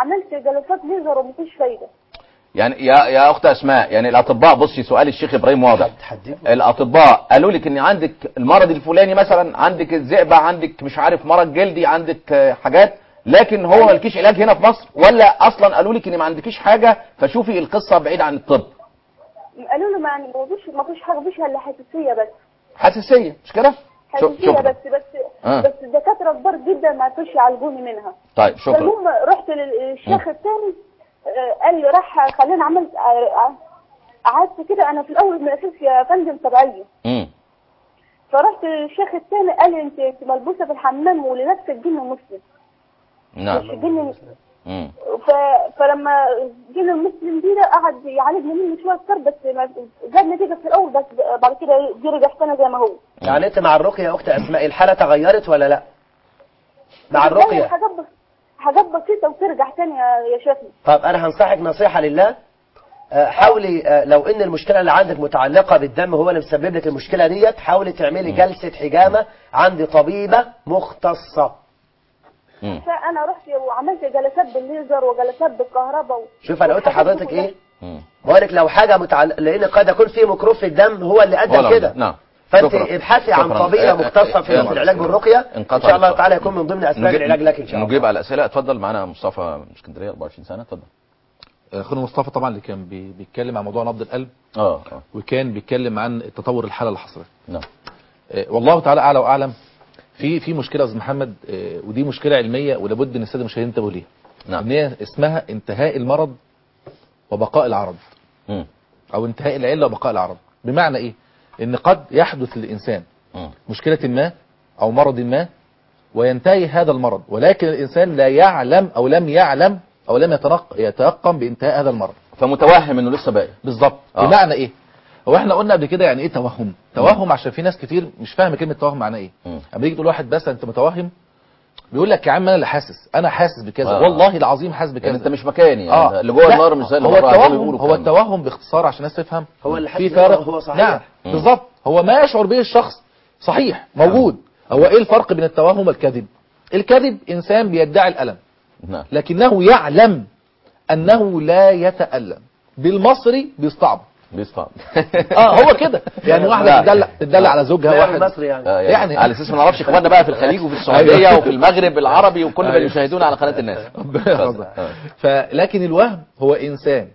وعملت جلسات ليزر ومفيش فايده يعني يا يا اخت اسماء يعني الاطباء بصي سؤال الشيخ ابراهيم واضح تحديه الاطباء قالوا لك ان عندك المرض الفلاني مثلا عندك الذئبه عندك مش عارف مرض جلدي عندك آه، حاجات لكن هو مالكيش علاج هنا في مصر ولا اصلا قالوا لك ان ما عندكيش حاجه فشوفي القصه بعيد عن الطب قالوا له ما يعني ما فيش ما فيش حاجه مفيش الا حساسيه بس حساسيه مش كده شو- حساسيه شكرا بس بس آه. بس الدكاتره كبار جدا ما عرفوش يعالجوني منها طيب شكرا فالمهم رحت للشيخ الثاني آه، قال لي راح خليني عملت آه، آه، قعدت كده انا في الاول من الاساس يا فندم طبيعيه امم فرحت للشيخ الثاني قال لي انت انت ملبوسه في الحمام ولنفسك جن مسلم نعم مش جن امم ف... فلما جن المسلم دي ده قعد يعالجني مني شويه اكتر بس ما جاب نتيجه في الاول بس بعد كده دي رجع تاني زي ما هو يعني انت مع الرقيه يا اخت اسماء الحاله تغيرت ولا لا مع بتعمل الرقيه حاجات بس... حاجات بسيطه وترجع تاني يا يا شيخنا طب انا هنصحك نصيحه لله آه، حاولي آه، لو ان المشكله اللي عندك متعلقه بالدم هو اللي مسبب لك المشكله ديت حاولي تعملي جلسه حجامه عند طبيبه مختصه امم فانا رحت وعملت جلسات بالليزر وجلسات بالكهرباء و... شوف انا قلت والحاجات دي لحضرتك كلها. ايه امم بقولك لو حاجه متعلقه لان قد يكون في ميكروب في الدم هو اللي ادى ولا كده نعم فانت شكرا. ابحثي عن شكرا. طبيبه آه، مختصه آه، في آه، في العلاج بالرقيه ان انقطع شاء الله الاتصال. تعالى يكون من ضمن اسباب نجيب- العلاج لك ان شاء الله نجيب على الاسئله اتفضل معانا مصطفى من اسكندريه 24 سنه اتفضل اخونا مصطفى طبعا اللي كان بي- بيتكلم عن موضوع نبض القلب اه اه وكان بيتكلم عن التطور الحاله اللي حصلت نعم آه، والله تعالى اعلى واعلم في في مشكله يا استاذ محمد آه، ودي مشكله علميه ولابد ان الساده المشاهدين ينتبهوا ليها نعم ان هي اسمها انتهاء المرض وبقاء العرض امم او انتهاء العله وبقاء العرض بمعنى ايه ان قد يحدث للانسان امم مشكله ما او مرض ما وينتهي هذا المرض ولكن الانسان لا يعلم او لم يعلم او لم يترق- يتيقن بانتهاء هذا المرض فمتوهم انه لسه باقي بالظبط آه. بمعنى ايه هو احنا قلنا قبل كده يعني ايه توهم توهم عشان في ناس كتير مش فاهمه كلمه توهم معناها ايه مم. اما يجي تقول واحد بس انت متوهم بيقول لك يا عم انا اللي حاسس انا حاسس بكذا آه. والله العظيم حاسس بكذا يعني انت مش مكاني يعني اه اللي جوه لا، النار مش زي اللي هو بره زي ما التوهم بيقولوا هو الكلام ده. التوهم باختصار عشان الناس تفهم هو اللي في حاسس فرق هو صحيح. نعم مم. بالظبط هو ما يشعر به الشخص صحيح موجود هو ايه الفرق بين التوهم والكذب الكذب انسان بيدعي الالم نعم لكنه يعلم انه لا يتالم بالمصري بيستعبط بيصعب اه هو كده يعني واحده لا. تدلع تدلع على زوجها لا واحد المصري يعني آه، يعني- على اساس ما نعرفش اخواننا بقى في الخليج وفي السعوديه وفي المغرب العربي وكل من أيوة. يشاهدون على قناه الناس ربنا يحفظك. آه. فلكن الوهم هو انسان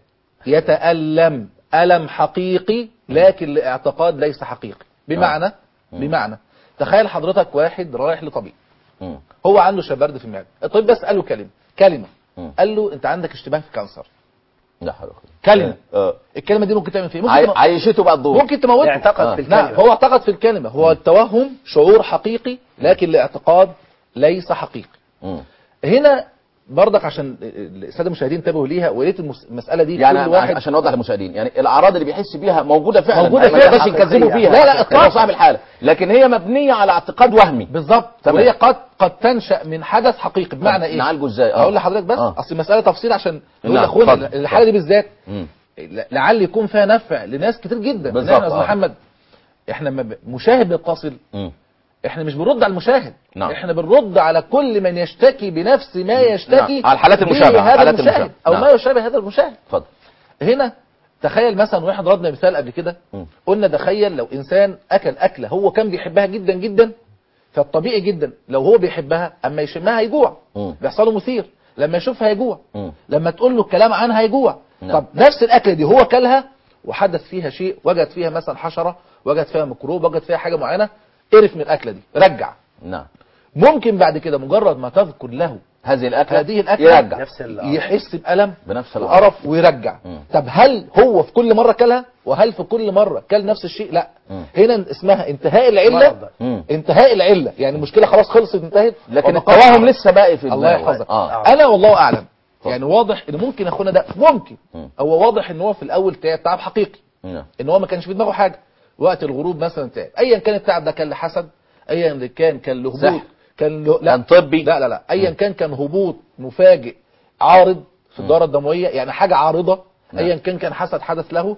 يتالم الم حقيقي لكن لاعتقاد ليس حقيقي بمعنى بمعنى تخيل حضرتك واحد رايح لطبيب مم. هو عنده شبرد في المعده الطبيب بس قال له كلمه كلمه مم. قال له انت عندك اشتباه في كانسر لا حول ولا قوة. كلمه اه الكلمه دي ممكن تعمل فيه ممكن عاي- تم- عيشته بقى الدور ممكن تموته اعتقد آه. في نعم الكلمه هو اعتقد في الكلمه هو التوهم شعور حقيقي لكن لاعتقاد ليس حقيقي مم. هنا برضك عشان الساده المشاهدين انتبهوا ليها ولقيت المس- المساله دي يعني كل واحد عشان نوضح للمشاهدين يعني الاعراض اللي بيحس بيها موجوده فعلا موجودة ما فعلا يقدرش حقيقية. يكذبوا فيها لا، لا، لأنه إطلاقاً. صاحب الحاله لكن هي مبنيه على اعتقاد وهمي بالظبط تمام. وهي قد قد تنشا من حدث حقيقي بمعنى ايه نعالجه ازاي اقول لحضرتك بس آه. اصل المساله تفصيل عشان نقول نعم، لاخونا اتفضل. الحاله دي بالذات مم. ل- لعل يكون فيها نفع لناس كتير جدا بالظبط، إن احنا يا أستاذ آه. محمد احنا لما ب- مشاهد بيتصل مم. احنا مش بنرد على المشاهد نعم. احنا بنرد على كل من يشتكي بنفس ما يشتكي نعم. على الحالات به المشابهة، هذا حالات المشاهد المشابهة. او نعم. ما يشابه هذا المشاهد اتفضل هنا تخيل مثلا واحنا ضربنا مثال قبل كده مم. قلنا تخيل لو انسان اكل اكله هو كان بيحبها جدا جدا فالطبيعي جدا لو هو بيحبها اما يشمها هيجوع مم. بيحصل له مثير لما يشوفها هيجوع مم. لما تقول له الكلام عنها هيجوع نعم. طب نفس الاكله دي هو كلها وحدث فيها شيء وجد فيها مثلا حشره وجد فيها ميكروب وجد فيها حاجه معينه قرف من الاكله دي رجع نعم ممكن بعد كده مجرد ما تذكر له هذه الاكله هذه الاكله يرجع نفس ال- يحس بألم بنفس الأمر. وقرف ويرجع مم. طب هل هو في كل مرة كلها وهل في كل مرة كل نفس الشيء لا مم. هنا اسمها انتهاء العلة مرض. مم. انتهاء العلة يعني المشكلة خلاص خلصت انتهت لكن وبقاء التوهم العرض. لسه باقي في الله دماغه. يحفظك اه انا والله اعلم يعني واضح ان ممكن اخونا ده ممكن مم. هو واضح ان هو في الاول تعب تعب حقيقي نعم. ان هو ما كانش في دماغه حاجه وقت الغروب مثلا تعب ايا كان التعب ده كان لحسد ايا كان كان لهبوط سحر. كان له لا كان طبي لا لا لا ايا كان كان هبوط مفاجئ عارض في الدوره الدمويه يعني حاجه عارضه نعم. ايا كان كان حسد حدث له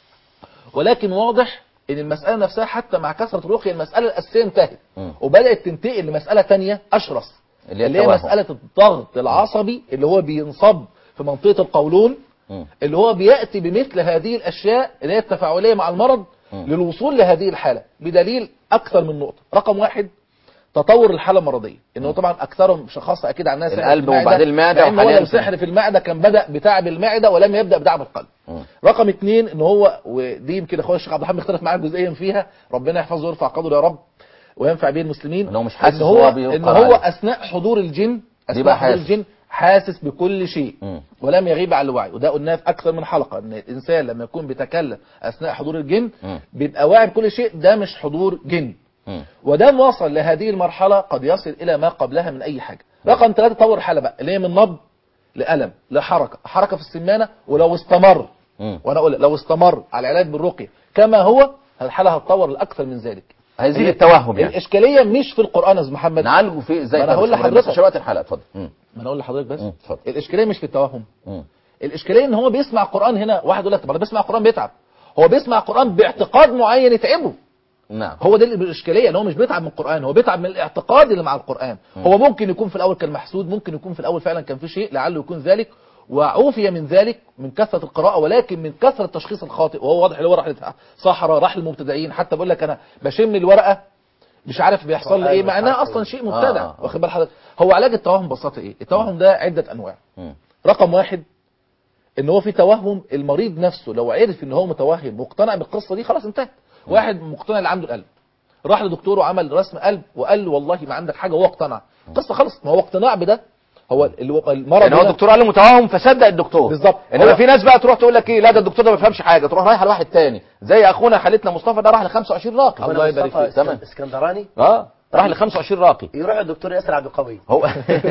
ولكن واضح ان المساله نفسها حتى مع كثره الرقيه المساله الاساسيه انتهت مم. وبدات تنتقل لمساله تانية اشرس اللي هي اللي هي التوهم. مساله الضغط العصبي اللي هو بينصب في منطقه القولون مم. اللي هو بياتي بمثل هذه الاشياء اللي هي التفاعليه مع المرض مم. للوصول لهذه الحاله بدليل اكثر من نقطه رقم واحد تطور الحاله المرضيه انه طبعا اكثرهم شخص اكيد عن الناس القلب وبعدين المعدة لان هو وحاليا لو سحر في المعده كان بدا بتعب المعده ولم يبدا بتعب القلب مم. رقم اثنين ان هو ودي يمكن اخويا الشيخ عبد الرحمن اختلف معايا جزئيا فيها ربنا يحفظه ويرفع قدره يا رب وينفع به المسلمين إن هو مش حاسس ان هو وهو بيوقع ان هو عليه. اثناء حضور الجن دي بقى اثناء حضور حاسس. الجن حاسس بكل شيء مم. ولم يغيب عن الوعي وده قلناه في اكثر من حلقه ان الانسان لما يكون بيتكلم اثناء حضور الجن مم. بيبقى واعي بكل شيء ده مش حضور جن مم. ودام وصل لهذه المرحله قد يصل الى ما قبلها من اي حاجه رقم ثلاثة تطور الحاله بقى اللي هي من نبض لالم لحركه حركه في السمانه ولو استمر مم. وانا اقول لك لو استمر على العلاج بالرقيه كما هو الحاله هتطور لاكثر من ذلك هيزيد التوهم يعني الاشكاليه مش في القران يا استاذ محمد نعالجه في ازاي ما أنا طب هقول بس لحضرتك. عشان وقت الحلقه اتفضل مم. ما انا اقول لحضرتك بس مم. اتفضل. الاشكاليه مش في التوهم مم. الاشكاليه ان هو بيسمع قران هنا واحد يقول لك طب انا بسمع قران بيتعب هو بيسمع قران باعتقاد معين يتعبه نعم هو ده اللي الاشكاليه ان هو مش بيتعب من القران هو بيتعب من الاعتقاد اللي مع القران هو ممكن يكون في الاول كان محسود ممكن يكون في الاول فعلا كان في شيء لعله يكون ذلك وعوفي من ذلك من كثره القراءه ولكن من كثره التشخيص الخاطئ وهو واضح اللي هو راح صحراء راح للمبتدئين حتى بقول لك انا بشم الورقه مش عارف بيحصل لي ايه مع انها اصلا شيء مبتدع آه، آه. واخد بال حضرتك هو علاج التوهم ببساطه ايه التوهم ده عده انواع مم. رقم واحد ان هو في توهم المريض نفسه لو عرف ان هو متوهم واقتنع بالقصه دي خلاص انتهت واحد مقتنع اللي عنده القلب راح لدكتور وعمل رسم قلب وقال له والله ما عندك حاجه وهو اقتنع قصه خلص ما هو اقتناع بده هو ال- المرض يعني هو هنا- الدكتور قال له متوهم فصدق الدكتور بالظبط. انما هو- في ناس بقى تروح تقول لك ايه لا ده الدكتور ده ما بيفهمش حاجه تروح رايح لواحد تاني زي اخونا حالتنا مصطفى ده راح ل 25 راقي الله يبارك مصطفى فيك. تمام. اسكندراني اه راح ل 25 راقي يروح الدكتور ياسر عبد القوي هو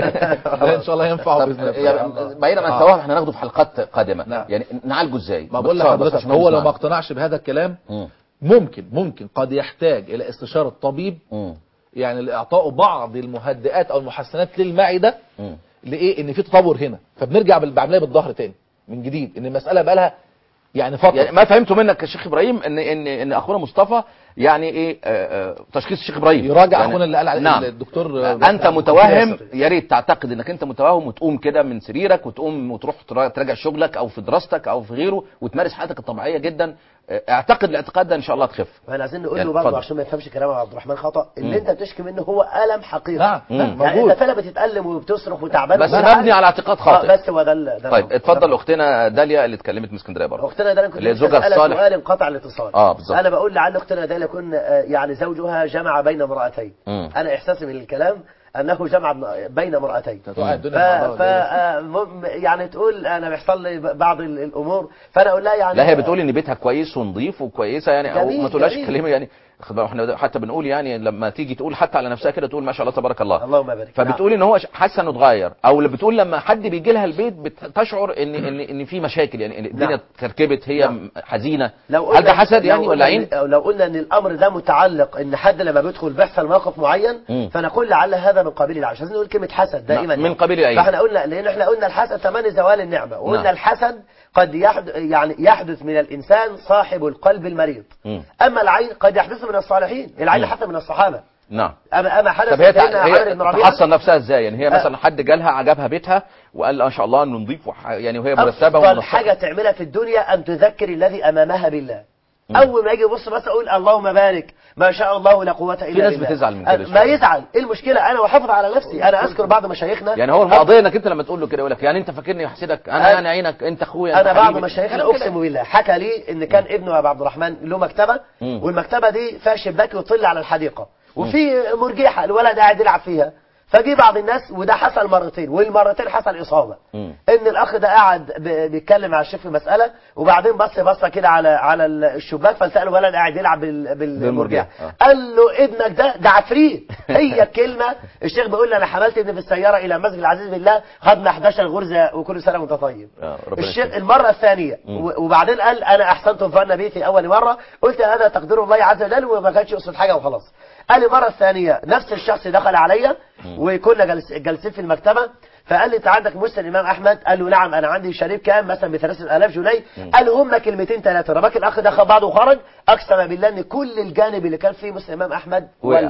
لا ان شاء الله ينفعه طب باذن الله يعني بعيدا عن آه. التوهم احنا هناخده في حلقات قادمه نعم. يعني نعالجه ازاي ما بقول باختصار بس لحضرتك عشان هو لو ما نسمع. اقتنعش بهذا الكلام مم. ممكن ممكن قد يحتاج الى استشاره طبيب مم. يعني لاعطائه بعض المهدئات او المحسنات للمعده مم. لايه ان في تطور هنا فبنرجع بال- بعمليه بالظهر تاني من جديد ان المساله بقى لها يعني فتره يعني ما فهمته منك يا شيخ ابراهيم ان ان ان اخونا مصطفى يعني ايه آه، آه، تشخيص الشيخ ابراهيم يراجع يعني اخونا اللي قال عليه نعم. الدكتور انت متوهم يا ريت تعتقد انك انت متوهم وتقوم كده من سريرك وتقوم وتروح ترا- تراجع شغلك او في دراستك او في غيره وتمارس حياتك الطبيعيه جدا اه، اعتقد الاعتقاد ده ان شاء الله تخف فاحنا عايزين نقول يعني له برضه اتفضل. عشان ما يفهمش كلام عبد الرحمن خطا مم. اللي انت بتشكي منه هو الم حقيقي نعم مم. نعم يعني موجود انت فعلا بتتالم وبتصرخ وتعبان بس وأنا مبني عارف. على اعتقاد آه، خاطئ بس هو ده ال- ده طيب ال- اتفضل ده- اختنا داليا اللي اتكلمت من اسكندريه برضه اختنا ده انا كنت اللي هي لسه زوجها أسألك الصالح. سؤال انقطع الاتصال اه بالظبط انا بقول لعل اختنا ده يكون آه، يعني زوجها جمع بين امراتين مم. انا احساسي من الكلام انه جمع بين امراتين توقع الدنيا ف... مع بعض. ف... آه، مم- يعني تقول انا بيحصل لي بعض ال- الامور فانا اقول لها يعني لا هي بتقول ان بيتها كويس ونظيف وكويسه يعني او جميل، ما تقولهاش جميل. كلمه يعني خد بالك احنا حتى بنقول يعني لما تيجي تقول حتى على نفسها كده تقول ما شاء الله تبارك الله اللهم بارك فبتقول ان هو ش- حاسه انه اتغير او اللي بتقول لما حد بيجي لها البيت بتشعر ان ان ان في مشاكل يعني ان الدنيا نعم. اتكركبت هي نعم. م- حزينه لو هل ده حسد لو يعني ولا قلنا عين؟ إن- لو قلنا ان الامر ده متعلق ان حد لما بيدخل بيحصل موقف معين مم. فنقول لعل هذا من قبيل العين مش عايزين نقول كلمه حسد دائما من قبيل العين. فاحنا قلنا لان احنا قلنا الحسد ثمان زوال النعمه وقلنا نعم. الحسد قد يحدث يعني يحدث من الانسان صاحب القلب المريض مم. اما العين قد يحدث من الصالحين العين مم. حتى من الصحابه نعم اما اما حدث طب هي سيدنا تع- عمرو هي بن ربيعه تحصن نفسها ازاي يعني هي آه. مثلا حد جالها عجبها بيتها وقال ما شاء الله انه نظيف وح- يعني وهي مرتبه افضل ومنظمة. حاجه تعملها في الدنيا ان تذكر الذي امامها بالله مم. اول ما يجي يبص بس اقول اللهم بارك ما شاء الله لا قوه الا في بالله ناس بتزعل من كده أه، ما شوية. يزعل ايه المشكله انا واحافظ على نفسي انا اذكر بعض مشايخنا يعني هو القضيه انك انت لما تقول له كده يقول لك يعني انت فاكرني احسدك انا أنا- يعني عينك انت اخويا انت انا بعض حبيبي. مشايخنا كلام كده. اقسم بالله حكى لي ان كان ابنه ابو عبد الرحمن له مكتبه مم. والمكتبه دي فيها شباك يطل على الحديقه وفي مرجيحه الولد قاعد يلعب فيها فجي بعض الناس وده حصل مرتين والمرتين حصل اصابه مم. ان الاخ ده قاعد ب- بيتكلم مع الشيخ في مساله وبعدين بص بصه كده على على الشباك فلقى الولد قاعد يلعب بال- بالمرجيحه بالمرجيحة، آه. قال له ابنك ده ده عفريت هي الكلمه الشيخ بيقول لي انا حملت ابني في السياره الى مسجد العزيز بالله خدنا 11 غرزه وكل سنه وانت طيب آه، ربنا الشيخ يخليك. المره الثانيه مم. و- وبعدين قال انا احسنت الظن به في اول مره قلت هذا تقدير الله عز وجل وما كانش يقصد حاجه وخلاص قال المره الثانيه نفس الشخص دخل عليا وكنا جالس- جالسين في المكتبه فقال لي انت عندك مسلم الامام احمد قال له نعم انا عندي شريف كام مثلا ب 3000 جنيه قال هم كلمتين ثلاثه رماك الاخ ده خد بعضه وخرج اقسم بالله ان كل الجانب اللي كان فيه مسلم الامام احمد وقع. ولع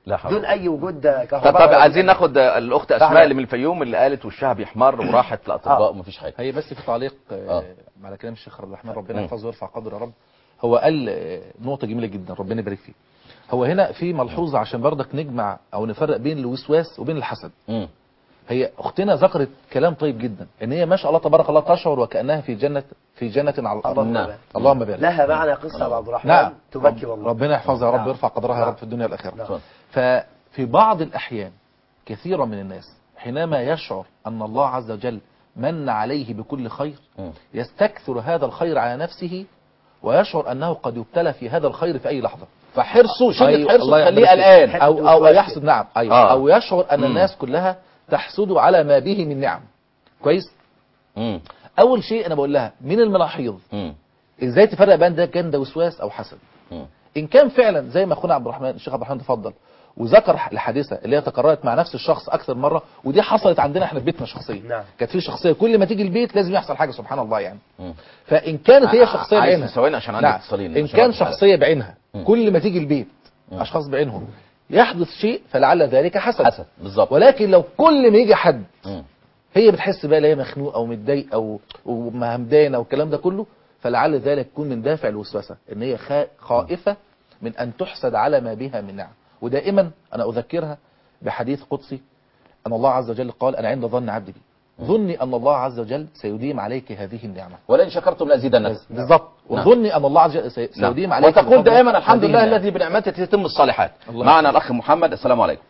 لا حول دون ولا اي وجود طب, كهرباء طب عايزين ناخد الاخت اسماء فاحنا- اللي من الفيوم اللي قالت وشها بيحمر وراحت لاطباء آه. ومفيش حاجه هي بس في تعليق آه، آه. على كلام الشيخ عبد الرحمن ربنا مم. يحفظه ويرفع قدره يا رب هو قال آه، نقطه جميله جدا ربنا يبارك فيه هو هنا في ملحوظه عشان برضك نجمع او نفرق بين الوسواس وبين الحسد مم. هي اختنا ذكرت كلام طيب جدا ان هي ما شاء الله تبارك الله تشعر وكانها في جنه في جنه على الارض اللهم نعم. بارك. اللهم بارك لها معنى قصه يا عبد الرحمن نعم تبكي رب- والله ربنا يحفظها يا رب نعم. يرفع قدرها يا نعم. رب في الدنيا والاخره نعم. ففي بعض الأحيان كثيرا من الناس حينما يشعر أن الله عز وجل من عليه بكل خير مم. يستكثر هذا الخير على نفسه ويشعر أنه قد يبتلى في هذا الخير في أي لحظة فحرصه شدة أيوة، حرصه الله تخليه يبارك فيك. قلقان حتة أو, أو وسواس يحسد نعم أيوة آه. أو يشعر أن مم. الناس كلها تحسد على ما به من نعم كويس مم. أول شيء أنا بقول لها من الملاحظ مم. ازاي تفرق بين ده كان ده وسواس او حسد مم. ان كان فعلا زي ما اخونا عبد الرحمن الشيخ عبد الرحمن تفضل وذكر الحادثه اللي هي تكررت مع نفس الشخص اكثر مره ودي حصلت عندنا احنا في بيتنا شخصيا نعم. كانت في شخصيه كل ما تيجي البيت لازم يحصل حاجه سبحان الله يعني مم. فان كانت هي ع- شخصيه عايز بعينها ثواني عشان عندي نعم. اتصالين ان عشان كان أرد عليك. شخصيه بعينها مم. كل ما تيجي البيت مم. اشخاص بعينهم يحدث شيء فلعل ذلك حسد حسد بالظبط ولكن لو كل ما يجي حد مم. هي بتحس بقى لا هي مخنوقه ومتضايقه و- ومهمدانه والكلام ده كله فلعل ذلك يكون من دافع الوسوسه ان هي خا- خائفه من ان تحسد على ما بها من نعم ودائما انا اذكرها بحديث قدسي ان الله عز وجل قال انا عند ظن عبدي بي ظني ان الله عز وجل سيديم عليك هذه النعمه ولئن شكرتم لازيدنكم بالضبط نعم. وظني ان الله عز وجل سي- نعم. سيديم عليك وتقول بفضله دائما الحمد هذه لله النعمة. الذي بنعمته تتم الصالحات الله معنا الاخ محمد السلام عليكم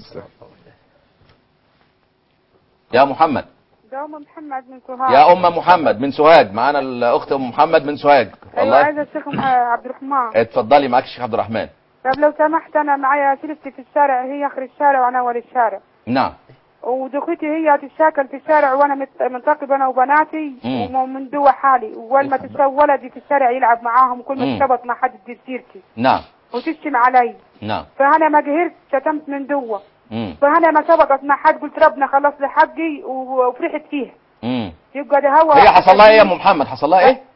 يا محمد ده ام محمد من سوهاج يا ام محمد من سوهاج معانا الاخت ام محمد من سوهاج ايوه والله عايزه الشيخ مح- عبد الرحمن اتفضلي معاك الشيخ عبد الرحمن طب لو سمحت انا معايا سلفتي في الشارع هي اخر الشارع وانا اول الشارع نعم ودخلتي هي تتشاكل في الشارع وانا مت- منتقبه انا وبناتي مم. ومن دوا حالي واول ما تشوف ولدي في الشارع يلعب معاهم وكل مم. ما تشبط مع حد تدي سيرتي نعم وتشتم علي نعم فانا ما قهرت شتمت من دوا مم. فانا ما شبطت مع حد قلت ربنا خلص لي حقي و- وفرحت فيه مم. يبقى ده هو هي حصل لها ايه يا ام محمد حصل لها ايه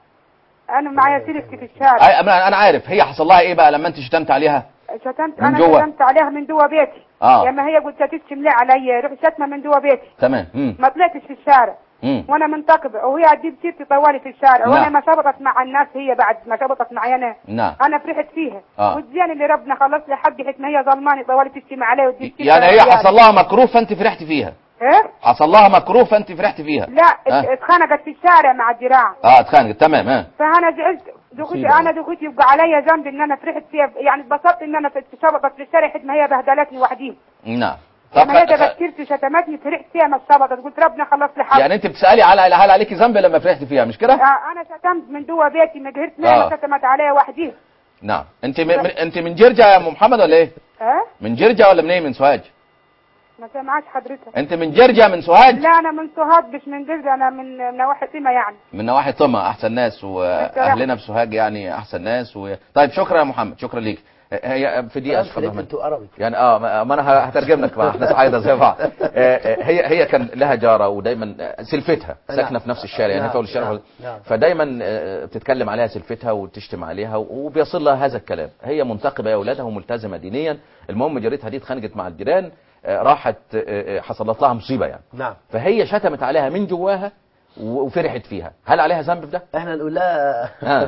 انا معايا سلفتي في الشارع أي- انا أنا عارف هي حصل لها ايه بقى لما انت شتمت عليها شتمت من انا جوه. شتمت عليها من جوا بيتي آه. لما هي قلت تشتم ليه علي روح شتمه من جوا بيتي تمام مم. ما طلعتش في الشارع مم. وانا منتقبه وهي هتجيب سيرتي طوالي في الشارع نعم. وانا ما شبطت مع الناس هي بعد ما شبطت معي انا نعم انا فرحت فيها آه. والزين اللي ربنا خلص لي حقي حيث ما هي ظلماني طوالي تشتم علي وتجيب سيرتي يعني هي على حصل لها مكروه فانت فرحت فيها ايه حصل لها مكروه فانت فرحت فيها لا آه. اتخانقت في الشارع مع الذراع اه اتخانقت تمام ها فانا زعلت دخلت مصيبة. انا دخلت يبقى عليا ذنب ان انا فرحت فيها يعني اتبسطت ان انا شبطت في الشارع حيث ما هي بهدلتني وحدي نعم لما هي خ- خ- جابت سيرتي شتمتني فرحت فيها ما اتشبطت قلت ربنا خلص لي حقي يعني انت بتسالي على هل عليكي ذنب لما فرحت فيها مش كده آه، انا شتمت من جوا بيتي ما قهرت ليه آه. ما شتمت عليا وحدي نعم انت من من- انت من جرجا يا ام محمد ولا ايه ها من جرجا ولا منين من سوهاج ما سمعش حضرتك انت من جرجا من سوهاج لا انا من سوهاج مش من جرجا انا من من نواحي سيما يعني من نواحي طمع احسن ناس واهلنا في سوهاج يعني احسن ناس و... طيب شكرا يا محمد شكرا ليك هي في دقيقه يا شيخ عبد الرحمن انتوا عربي يعني اه ما ما انا هترجم لك بقى احنا صعايده زي بعض آه، آه، هي هي كان لها جاره ودايما آه، سلفتها ساكنه في نفس الشارع يعني نعم، في اول الشارع نعم، نعم. فدايما آه، بتتكلم عليها سلفتها وتشتم عليها وبيصل لها هذا الكلام هي منتقبه يا اولادها وملتزمه دينيا المهم جارتها دي اتخانقت مع الجيران آه، راحت آه، آه، حصلت لها مصيبه يعني نعم فهي شتمت عليها من جواها و- وفرحت فيها هل عليها ذنب في ده احنا نقول لها آه.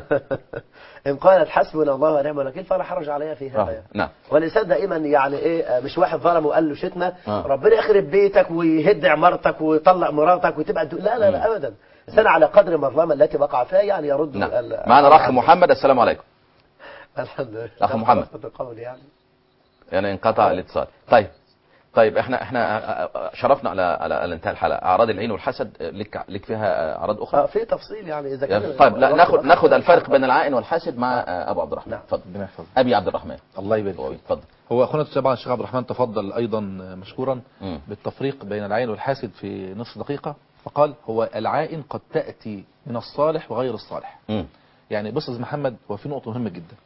ان قالت حسبنا الله ونعم الوكيل فلا حرج عليها في هذا آه، يعني. نعم والانسان دائما يعني ايه آه، مش واحد ظلم وقال له شتمه آه. ربنا يخرب بيتك ويهد عمارتك ويطلق مراتك وتبقى الد- لا لا لا ابدا الانسان على قدر المظلمه التي وقع فيها يعني يرد نعم ال- معنا الاخ محمد السلام عليكم الحمد لله أخ محمد. خلصت القول يعني يعني انقطع الاتصال طيب طيب احنا احنا شرفنا على على على انتهاء الحلقه اعراض العين والحسد لك لك فيها اعراض آه، اخرى في تفصيل يعني اذا كان يعني طيب لا الوقت ناخد الآخر- ناخد الفرق بين العائن والحاسد مع آه، ابو عبد الرحمن نعم. اتفضل ربنا يحفظك ابي عبد الرحمن الله يبارك فيك اتفضل هو اخونا طبعا الشيخ عبد الرحمن تفضل ايضا مشكورا مم. بالتفريق بين العين والحاسد في نصف دقيقه فقال هو العائن قد تاتي من الصالح وغير الصالح مم. يعني بص يا أستاذ محمد هو في نقطه مهمه جدا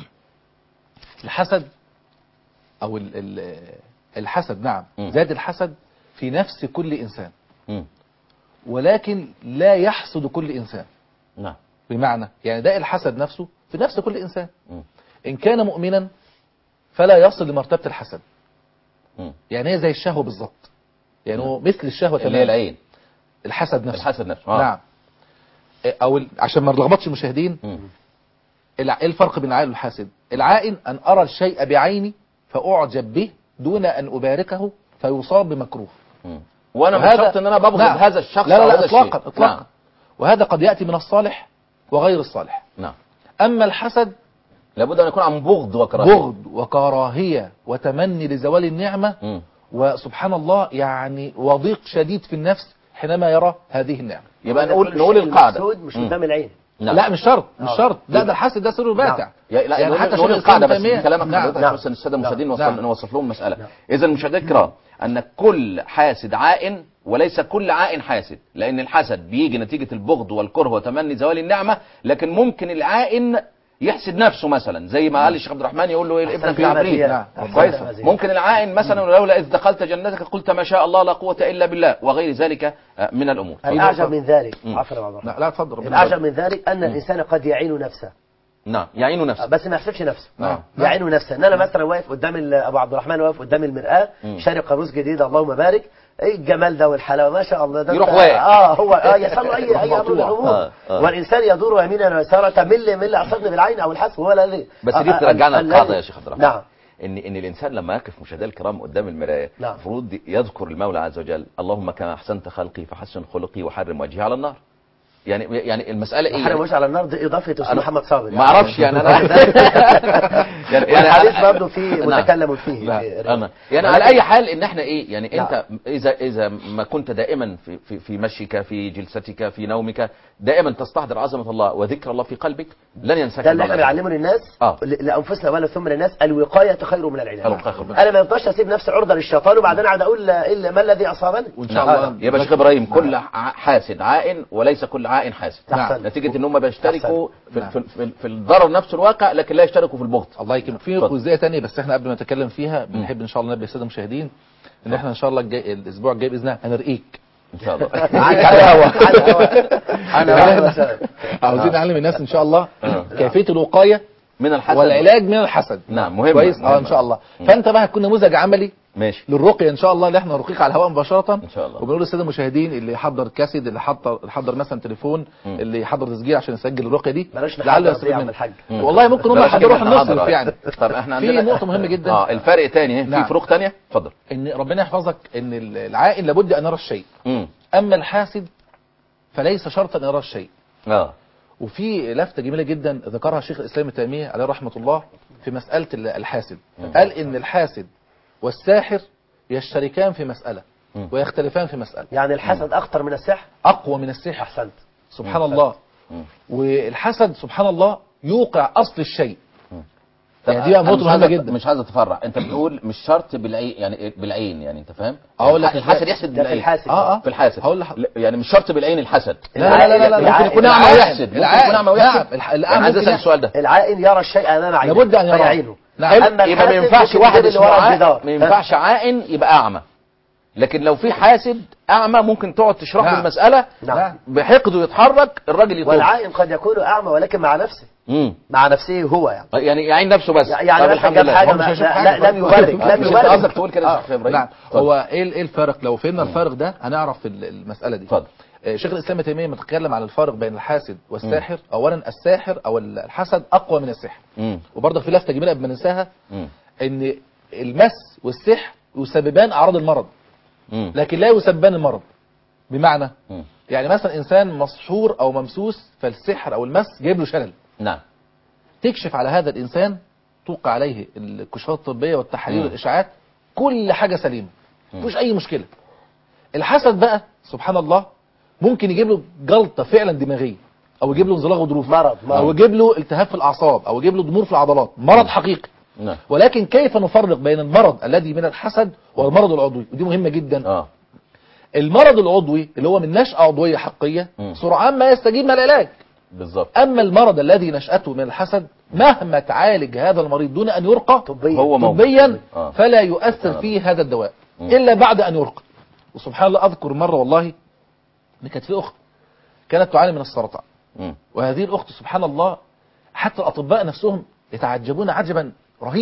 الحسد او ال ال الحسد نعم مم. ذات الحسد في نفس كل انسان مم. ولكن لا يحسد كل انسان نعم بمعنى يعني ده الحسد نفسه في نفس كل انسان مم. ان كان مؤمنا فلا يصل لمرتبة الحسد مم. يعني هي زي الشهوة بالظبط يعني هو مثل الشهوة اللي هي تماما العين الحسد نفسه الحسد نفسه آه. نعم إيه، او ال- عشان ما نلخبطش المشاهدين مم. الع- ايه الفرق بين العائن والحاسد العائن ان ارى الشيء بعيني فاعجب به دون ان اباركه فيصاب بمكروه مم. وانا مش وهذا- شرط ان انا ببغض نعم. هذا الشخص لا لا أو لا هذا اطلاقا الشيء. اطلاقا نعم. وهذا قد ياتي من الصالح وغير الصالح نعم اما الحسد لابد ان يكون عن بغض وكراهيه بغض وكراهيه وتمني لزوال النعمه مم. وسبحان الله يعني وضيق شديد في النفس حينما يرى هذه النعمه يبقى هذا نقول كل نقول شيء القاعده المقصود مش مم. قدام العين نعم. لا مش شرط مش آه. شرط لا يبقى- ده الحسد ده سر باتع يا لا يعني نقول, حتى نقول شيخ القاعده بس الإسلام من تيمية- كلامك نعم. حضرتك نعم. عشان الساده نعم. المشاهدين نعم. نوصل نوصف لهم المساله اذا المشاهدين الكرام ان كل حاسد عائن وليس كل عائن حاسد لان الحسد بيجي نتيجه البغض والكره وتمني زوال النعمه لكن ممكن العائن يحسد نفسه مثلا زي ما قال الشيخ عبد الرحمن يقول له إيه، أحسنت ابنك يا العفريت مزيان. نعم. أحسنت كويس يا مزيان. ممكن العائن مثلا ولولا اذ دخلت جنتك قلت ما شاء الله لا قوه الا بالله وغير ذلك آه، من الامور الأعجب من ذلك مم. عفوا يا عبد الرحمن. لا لا اتفضل ربنا الأعجب يبارك. من ذلك أن الإنسان قد يعين نفسه نعم يعين نفسه بس ما يحسبش نفسه نعم. يعين نفسه ان انا مثلا واقف قدام ال- ابو عبد الرحمن واقف قدام المراه مم. شارب قاموس جديد اللهم بارك ايه الجمال ده والحلاوه ما شاء الله ده يروح أنت- واقع. اه هو اه يحصل له اي اي امر من الامور آه، آه. والانسان يدور يمينا ويسارا تمل مل اصابني بالعين او الحسب هو الذي بس آه، دي آه، بترجعنا الذي- للقاعده يا شيخ عبد الرحمن نعم ان ان الانسان لما يقف مشاهدينا الكرام قدام المرايه نعم. المفروض يذكر المولى عز وجل اللهم كما احسنت خلقي فحسن خلقي وحرم وجهي على النار يعني يعني المساله ايه حرم يعني وجه على النار دي اضافه اسمه أنا محمد صابر ما اعرفش يعني انا يعني والحديث أنا- برضه فيه نعم. متكلم فيه لا أنا يعني على اي حال ان احنا ايه يعني نعم. انت اذا اذا ما كنت دائما في في, في مشيك في جلستك في نومك دائما تستحضر عظمه الله وذكر الله في قلبك لن ينساك ده اللي احنا الله. بنعلمه للناس آه. ل- لانفسنا ولا ثم للناس الوقايه خير من العلاج الوقاية خير من انا ما ينفعش اسيب نفسي عرضه للشيطان وبعدين اقعد اقول الا ما الذي اصابني وان شاء نعم. الله يبقى شيخ ابراهيم كل ع- حاسد عائن وليس كل عائن حاسد أحسن. نتيجه ان هم بيشتركوا في, نعم. في, في, في الضرر نفسه الواقع لكن لا يشتركوا في البغض الله يكرمك في اتفضل. جزئيه تانية بس احنا قبل ما نتكلم فيها بنحب ان شاء الله نبي الساده المشاهدين ان احنا ان شاء الله الجاي الاسبوع الجاي باذن الله هنرقيك ان شاء الله على الهوا على الهوا انا عاوزين نعلم الناس ان شاء الله آه. كيفيه الوقايه من الحسد والعلاج من الحسد نعم مهم كويس اه ان شاء الله فانت بقى هتكون نموذج عملي ماشي للرقيه ان شاء الله اللي احنا نرقيك على الهواء مباشره ان شاء الله وبنقول للساده المشاهدين اللي يحضر كاسيد اللي حضر اللي حضر مثلا تليفون مم. اللي يحضر تسجيل عشان يسجل الرقيه دي بلاش لعله نحضر يستفيد يا عم منها. الحاج مم. والله ممكن هم بلاش يحضروا نجيب احنا حضر. نصرف يعني طب احنا في عندنا نقطه مهمه جدا اه الفرق تاني نعم. في فروق تانية اتفضل ان ربنا يحفظك ان العائل لابد ان يرى الشيء امم اما الحاسد فليس شرطا ان يرى الشيء اه وفي لفتة جميلة جدا ذكرها شيخ الإسلام ابن تيمية عليه رحمة الله في مسألة ال- الحاسد قال إن الحاسد والساحر يشتركان في مسألة مم. ويختلفان في مسألة يعني الحسد اخطر من السحر أقوى من السحر احسنت سبحان الله مم. والحسد سبحان الله يوقع أصل الشيء طب يعني دي بقى أنا نقطة مش مهمة عايز أت- جدا مش عايز اتفرع انت بتقول مش شرط بالعين يعني بالعين يعني انت فاهم أقول لك يعني الحسد إزاي؟ يحسد ده في بالعين الحاسد آه آه في الحاسد هقول لح- لا، يعني مش شرط بالعين الحسد لا لا لا لا, لا, ممكن يكون اعمى العائن- ويحسد ممكن العائن- يكون اعمى ويحسد نعم، الح- يعني الأعمى عايز ممكن اسال السؤال ده العائن يرى الشيء امام عينه لابد أن يراه. فيعينه نعم. اما يبقى ما الحاسد ينفعش ممكن واحد يجيب اللي اسمه ورا عائن الجدار. ما ينفعش عائن يبقى اعمى لكن لو في حاسد اعمى ممكن تقعد تشرح له نعم. المساله نعم بحقده يتحرك الراجل يطول والعائن قد يكون اعمى ولكن مع نفسه امم مع نفسه هو يعني يعني يعين نفسه بس يعني طب مثلا الحمد جاب لله حاجه هو مش ما- هيشوف لا- حاجة. لا- لم يبارك آه، لم مش يبارك قصدك تقول كده يا آه، شيخ ابراهيم نعم اتفضل. هو ايه ايه الفرق لو فهمنا الفرق ده هنعرف ال- المساله دي اتفضل آه، شيخ الاسلام ابن تيميه متكلم عن الفرق بين الحاسد والساحر اولا الساحر او ال- الحسد اقوى من السحر امم وبرضه في لفته جميله قبل ما ننساها امم ان المس والسحر يسببان اعراض المرض امم لكن لا يسببان المرض بمعنى مم. يعني مثلا انسان مسحور او ممسوس فالسحر او المس جايب له شلل نعم تكشف على هذا الانسان توقع عليه الكشوفات الطبيه والتحاليل مم. والاشاعات كل حاجه سليمه مم. مفيش اي مشكله الحسد بقى سبحان الله ممكن يجيب له جلطه فعلا دماغيه او يجيب له انزلاق غضروفي مرض مرض او يجيب له التهاب في الاعصاب او يجيب له ضمور في العضلات مرض حقيقي نعم ولكن كيف نفرق بين المرض الذي من الحسد والمرض العضوي ودي مهمه جدا اه المرض العضوي اللي هو من نشأة عضوية حقية مم. سرعان ما يستجيب مع العلاج بالظبط أما المرض الذي نشأته من الحسد مهما تعالج هذا المريض دون أن يرقى طبيا هو موجود. طبيا آه. فلا يؤثر فيه هذا الدواء مم. إلا بعد أن يرقى وسبحان الله أذكر مرة والله إن كانت في أخت كانت تعاني من السرطان مم. وهذه الأخت سبحان الله حتى الأطباء نفسهم يتعجبون عجبا رهيبا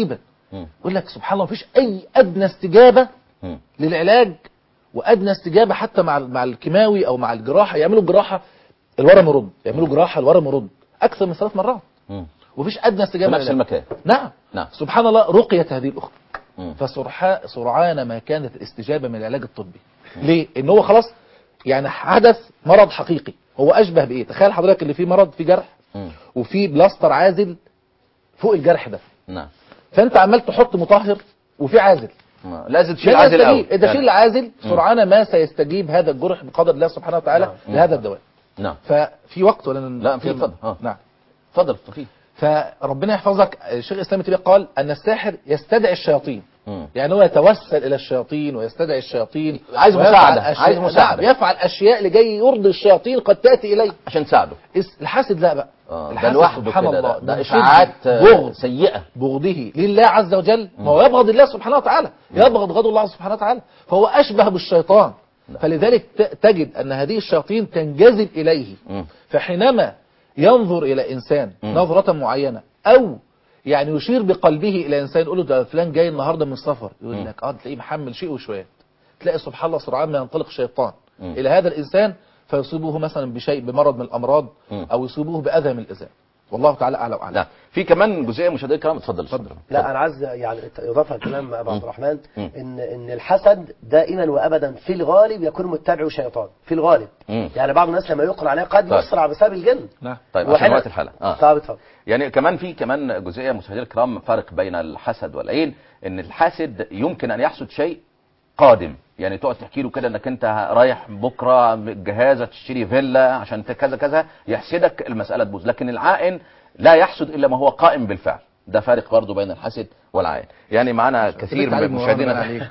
مم. يقول لك سبحان الله مفيش اي ادنى استجابه مم. للعلاج وادنى استجابه حتى مع مع الكيماوي او مع الجراحه يعملوا جراحه الورم يرد يعملوا جراحه الورم يرد اكثر من ثلاث مرات مم. ومفيش ادنى استجابه في نفس للعلاج. المكان نعم نعم سبحان الله رقيت هذه الاخت مم. فسرحا سرعان ما كانت الاستجابه من العلاج الطبي ليه ان هو خلاص يعني حدث مرض حقيقي هو اشبه بايه تخيل حضرتك اللي فيه مرض في جرح مم. وفي بلاستر عازل فوق الجرح ده نعم فانت عمال تحط مطهر وفي عازل آه. لازم تشيل لا عازل يستجيب. الاول اذا يعني. شيل العازل سرعان ما سيستجيب هذا الجرح بقدر الله سبحانه وتعالى نعم. لهذا الدواء نعم ففي وقت ولا ن- لا، في، اتفضل. آه. نعم اتفضل في فربنا يحفظك الشيخ الاسلام ابن تيميه قال ان الساحر يستدعي الشياطين مم. يعني هو يتوسل الى الشياطين ويستدعي الشياطين عايز ويفعل مساعدة، أشياء- عايز مساعدة. نعم يفعل اشياء لجي يرضي الشياطين قد تاتي اليه عشان تساعده اس- الحاسد لا بقى آه. ده الحاسد لوحده سبحان كده الله ده, ده من اشاعات شدة آه، بغض سيئه بغضه لله عز وجل ما هو يبغض الله سبحانه وتعالى يبغض غضب الله سبحانه وتعالى فهو أشبه بالشيطان فلذلك ت- تجد أن هذه الشياطين تنجذب إليه مم. فحينما ينظر إلى إنسان مم. نظرة معينة أو يعني يشير بقلبه إلى إنسان يقول له ده فلان جاي النهاردة من السفر مم. يقول لك اه تلاقيه محمل شيء وشوية تلاقي سبحان الله سرعان ما ينطلق شيطان مم. إلى هذا الإنسان فيصيبه مثلا بشيء بمرض من الأمراض مم. أو يصيبه بأذى من الإذى والله تعالى أعلى وأعلم لا في كمان جزئيه مشاهدينا الكرام اتفضل اتفضل لا انا عايز يعني اضافه لكلام ابو عبد الرحمن مم. ان ان الحسد دائما وابدا في الغالب يكون متبعه شيطان في الغالب مم. يعني بعض الناس لما يقرا عليه قد طيب. يسرع بسبب الجن نعم طيب عشان وحين- وقت الحلقه اه طب اتفضل يعني كمان في كمان جزئيه مشاهدينا الكرام فرق بين الحسد والعين ان الحاسد يمكن ان يحسد شيء قادم يعني تقعد تحكي له كده انك انت رايح بكره جهازك تشتري فيلا عشان ت- كذا كذا يحسدك المساله تبوظ لكن العائن لا يحسد الا ما هو قائم بالفعل ده فارق برضه بين الحسد والعائن يعني معنا كثير تعليم من وربنا مشاهدينا عليك.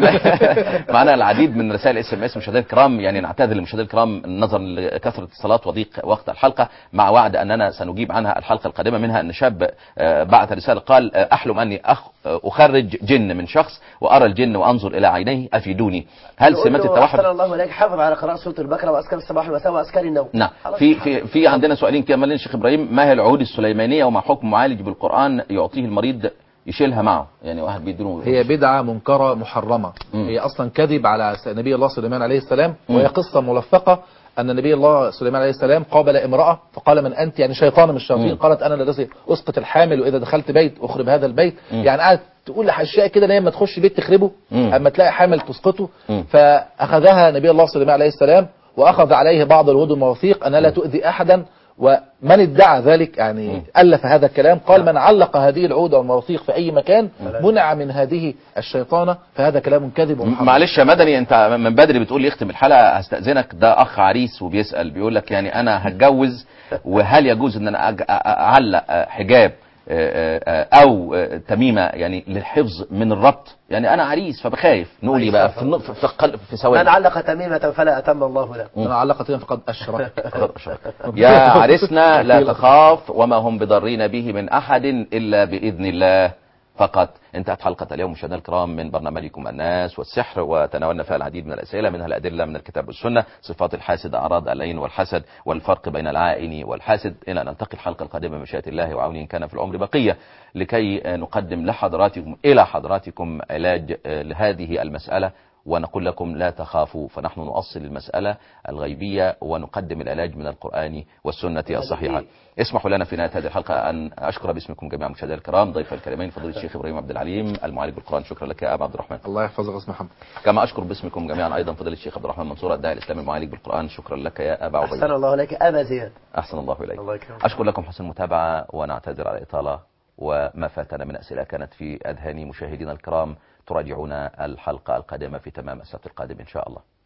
معنا العديد من رسائل اس ام اس مشاهدينا الكرام يعني نعتذر للمشاهدين الكرام نظرا لكثره الاتصالات وضيق وقت الحلقه مع وعد اننا سنجيب عنها الحلقه القادمه منها ان شاب آه، بعث رساله قال آه، احلم اني أخ آه، اخرج جن من شخص وارى الجن وانظر الى عينيه افيدوني هل يقول سمات له التوحد احسن الله اليك حافظ على قراءه سوره البقره واذكار الصباح والمساء واذكار النوم نعم خلاص. في في في عندنا سؤالين كمان للشيخ ابراهيم ما هي العهود السليمانيه وما حكم معالج بالقران يعطيه المريض يشيلها معه يعني واحد بيديله هي بدعة منكرة محرمة مم. هي أصلا كذب على س- نبي الله سليمان عليه السلام مم. وهي قصة ملفقة أن نبي الله سليمان عليه السلام قابل امرأة فقال من أنت يعني شيطان من الشياطين مم. قالت أنا الذي أسقط الحامل وإذا دخلت بيت أخرب هذا البيت مم. يعني قاعد تقول أشياء كده لما تخش بيت تخربه مم. أما تلاقي حامل تسقطه مم. فأخذها نبي الله سليمان عليه السلام وأخذ عليه بعض الوهود والمواثيق أنها لا تؤذي أحدا ومن ادعى ذلك يعني ألف هذا الكلام قال من علق هذه العود أو المواثيق في أي مكان منع من هذه الشيطانة فهذا كلام كذب ومحرم معلش يا مدني انت من بدري بتقول لي اختم الحلقه هستاذنك ده اخ عريس وبيسال بيقول لك يعني انا هتجوز وهل يجوز ان انا أج- أ- اعلق آه، حجاب آه، آه، او آه، تميمه يعني للحفظ من الربط يعني انا عريس فبخايف نقول ايه بقى في الن- في في, قل- في من ثواني علق تميمه فلا اتم الله له من علق تميما فقد أشرك فقد أشرك. يا عرسنا لا تخاف وما هم بضارين به من احد الا باذن الله فقط انتهت حلقة اليوم مشاهدينا الكرام من برنامجكم الناس والسحر وتناولنا فيها العديد من الأسئلة منها الأدلة من الكتاب والسنة صفات الحاسد أعراض العين والحسد والفرق بين العائن والحاسد إلى أن نلتقي الحلقة القادمة بمشيئة الله وعونه إن كان في العمر بقية لكي نقدم لحضراتكم إلى حضراتكم علاج آه، لهذه المسألة ونقول لكم لا تخافوا فنحن نؤصل المسألة الغيبية ونقدم العلاج من القرآن والسنة الصحيحة اسمحوا لنا في نهاية هذه الحلقة أن أشكر باسمكم جميعا مشاهدينا الكرام ضيف الكريمين فضيلة الشيخ إبراهيم عبد العليم المعالج بالقرآن شكرا لك يا أبا عبد الرحمن الله يحفظك يا أستاذ محمد كما أشكر باسمكم جميعا أيضا فضيلة الشيخ عبد الرحمن منصور الداعي الإسلامي المعالج بالقرآن شكرا لك يا أبا عبيد احسن الله اليك ابا زياد أحسن الله إليك الله يكرمك. أشكر لكم حسن المتابعة ونعتذر على الإطالة وما فاتنا من أسئلة كانت في أذهان مشاهدينا الكرام تراجعون الحلقة القادمة في تمام السبت القادم إن شاء الله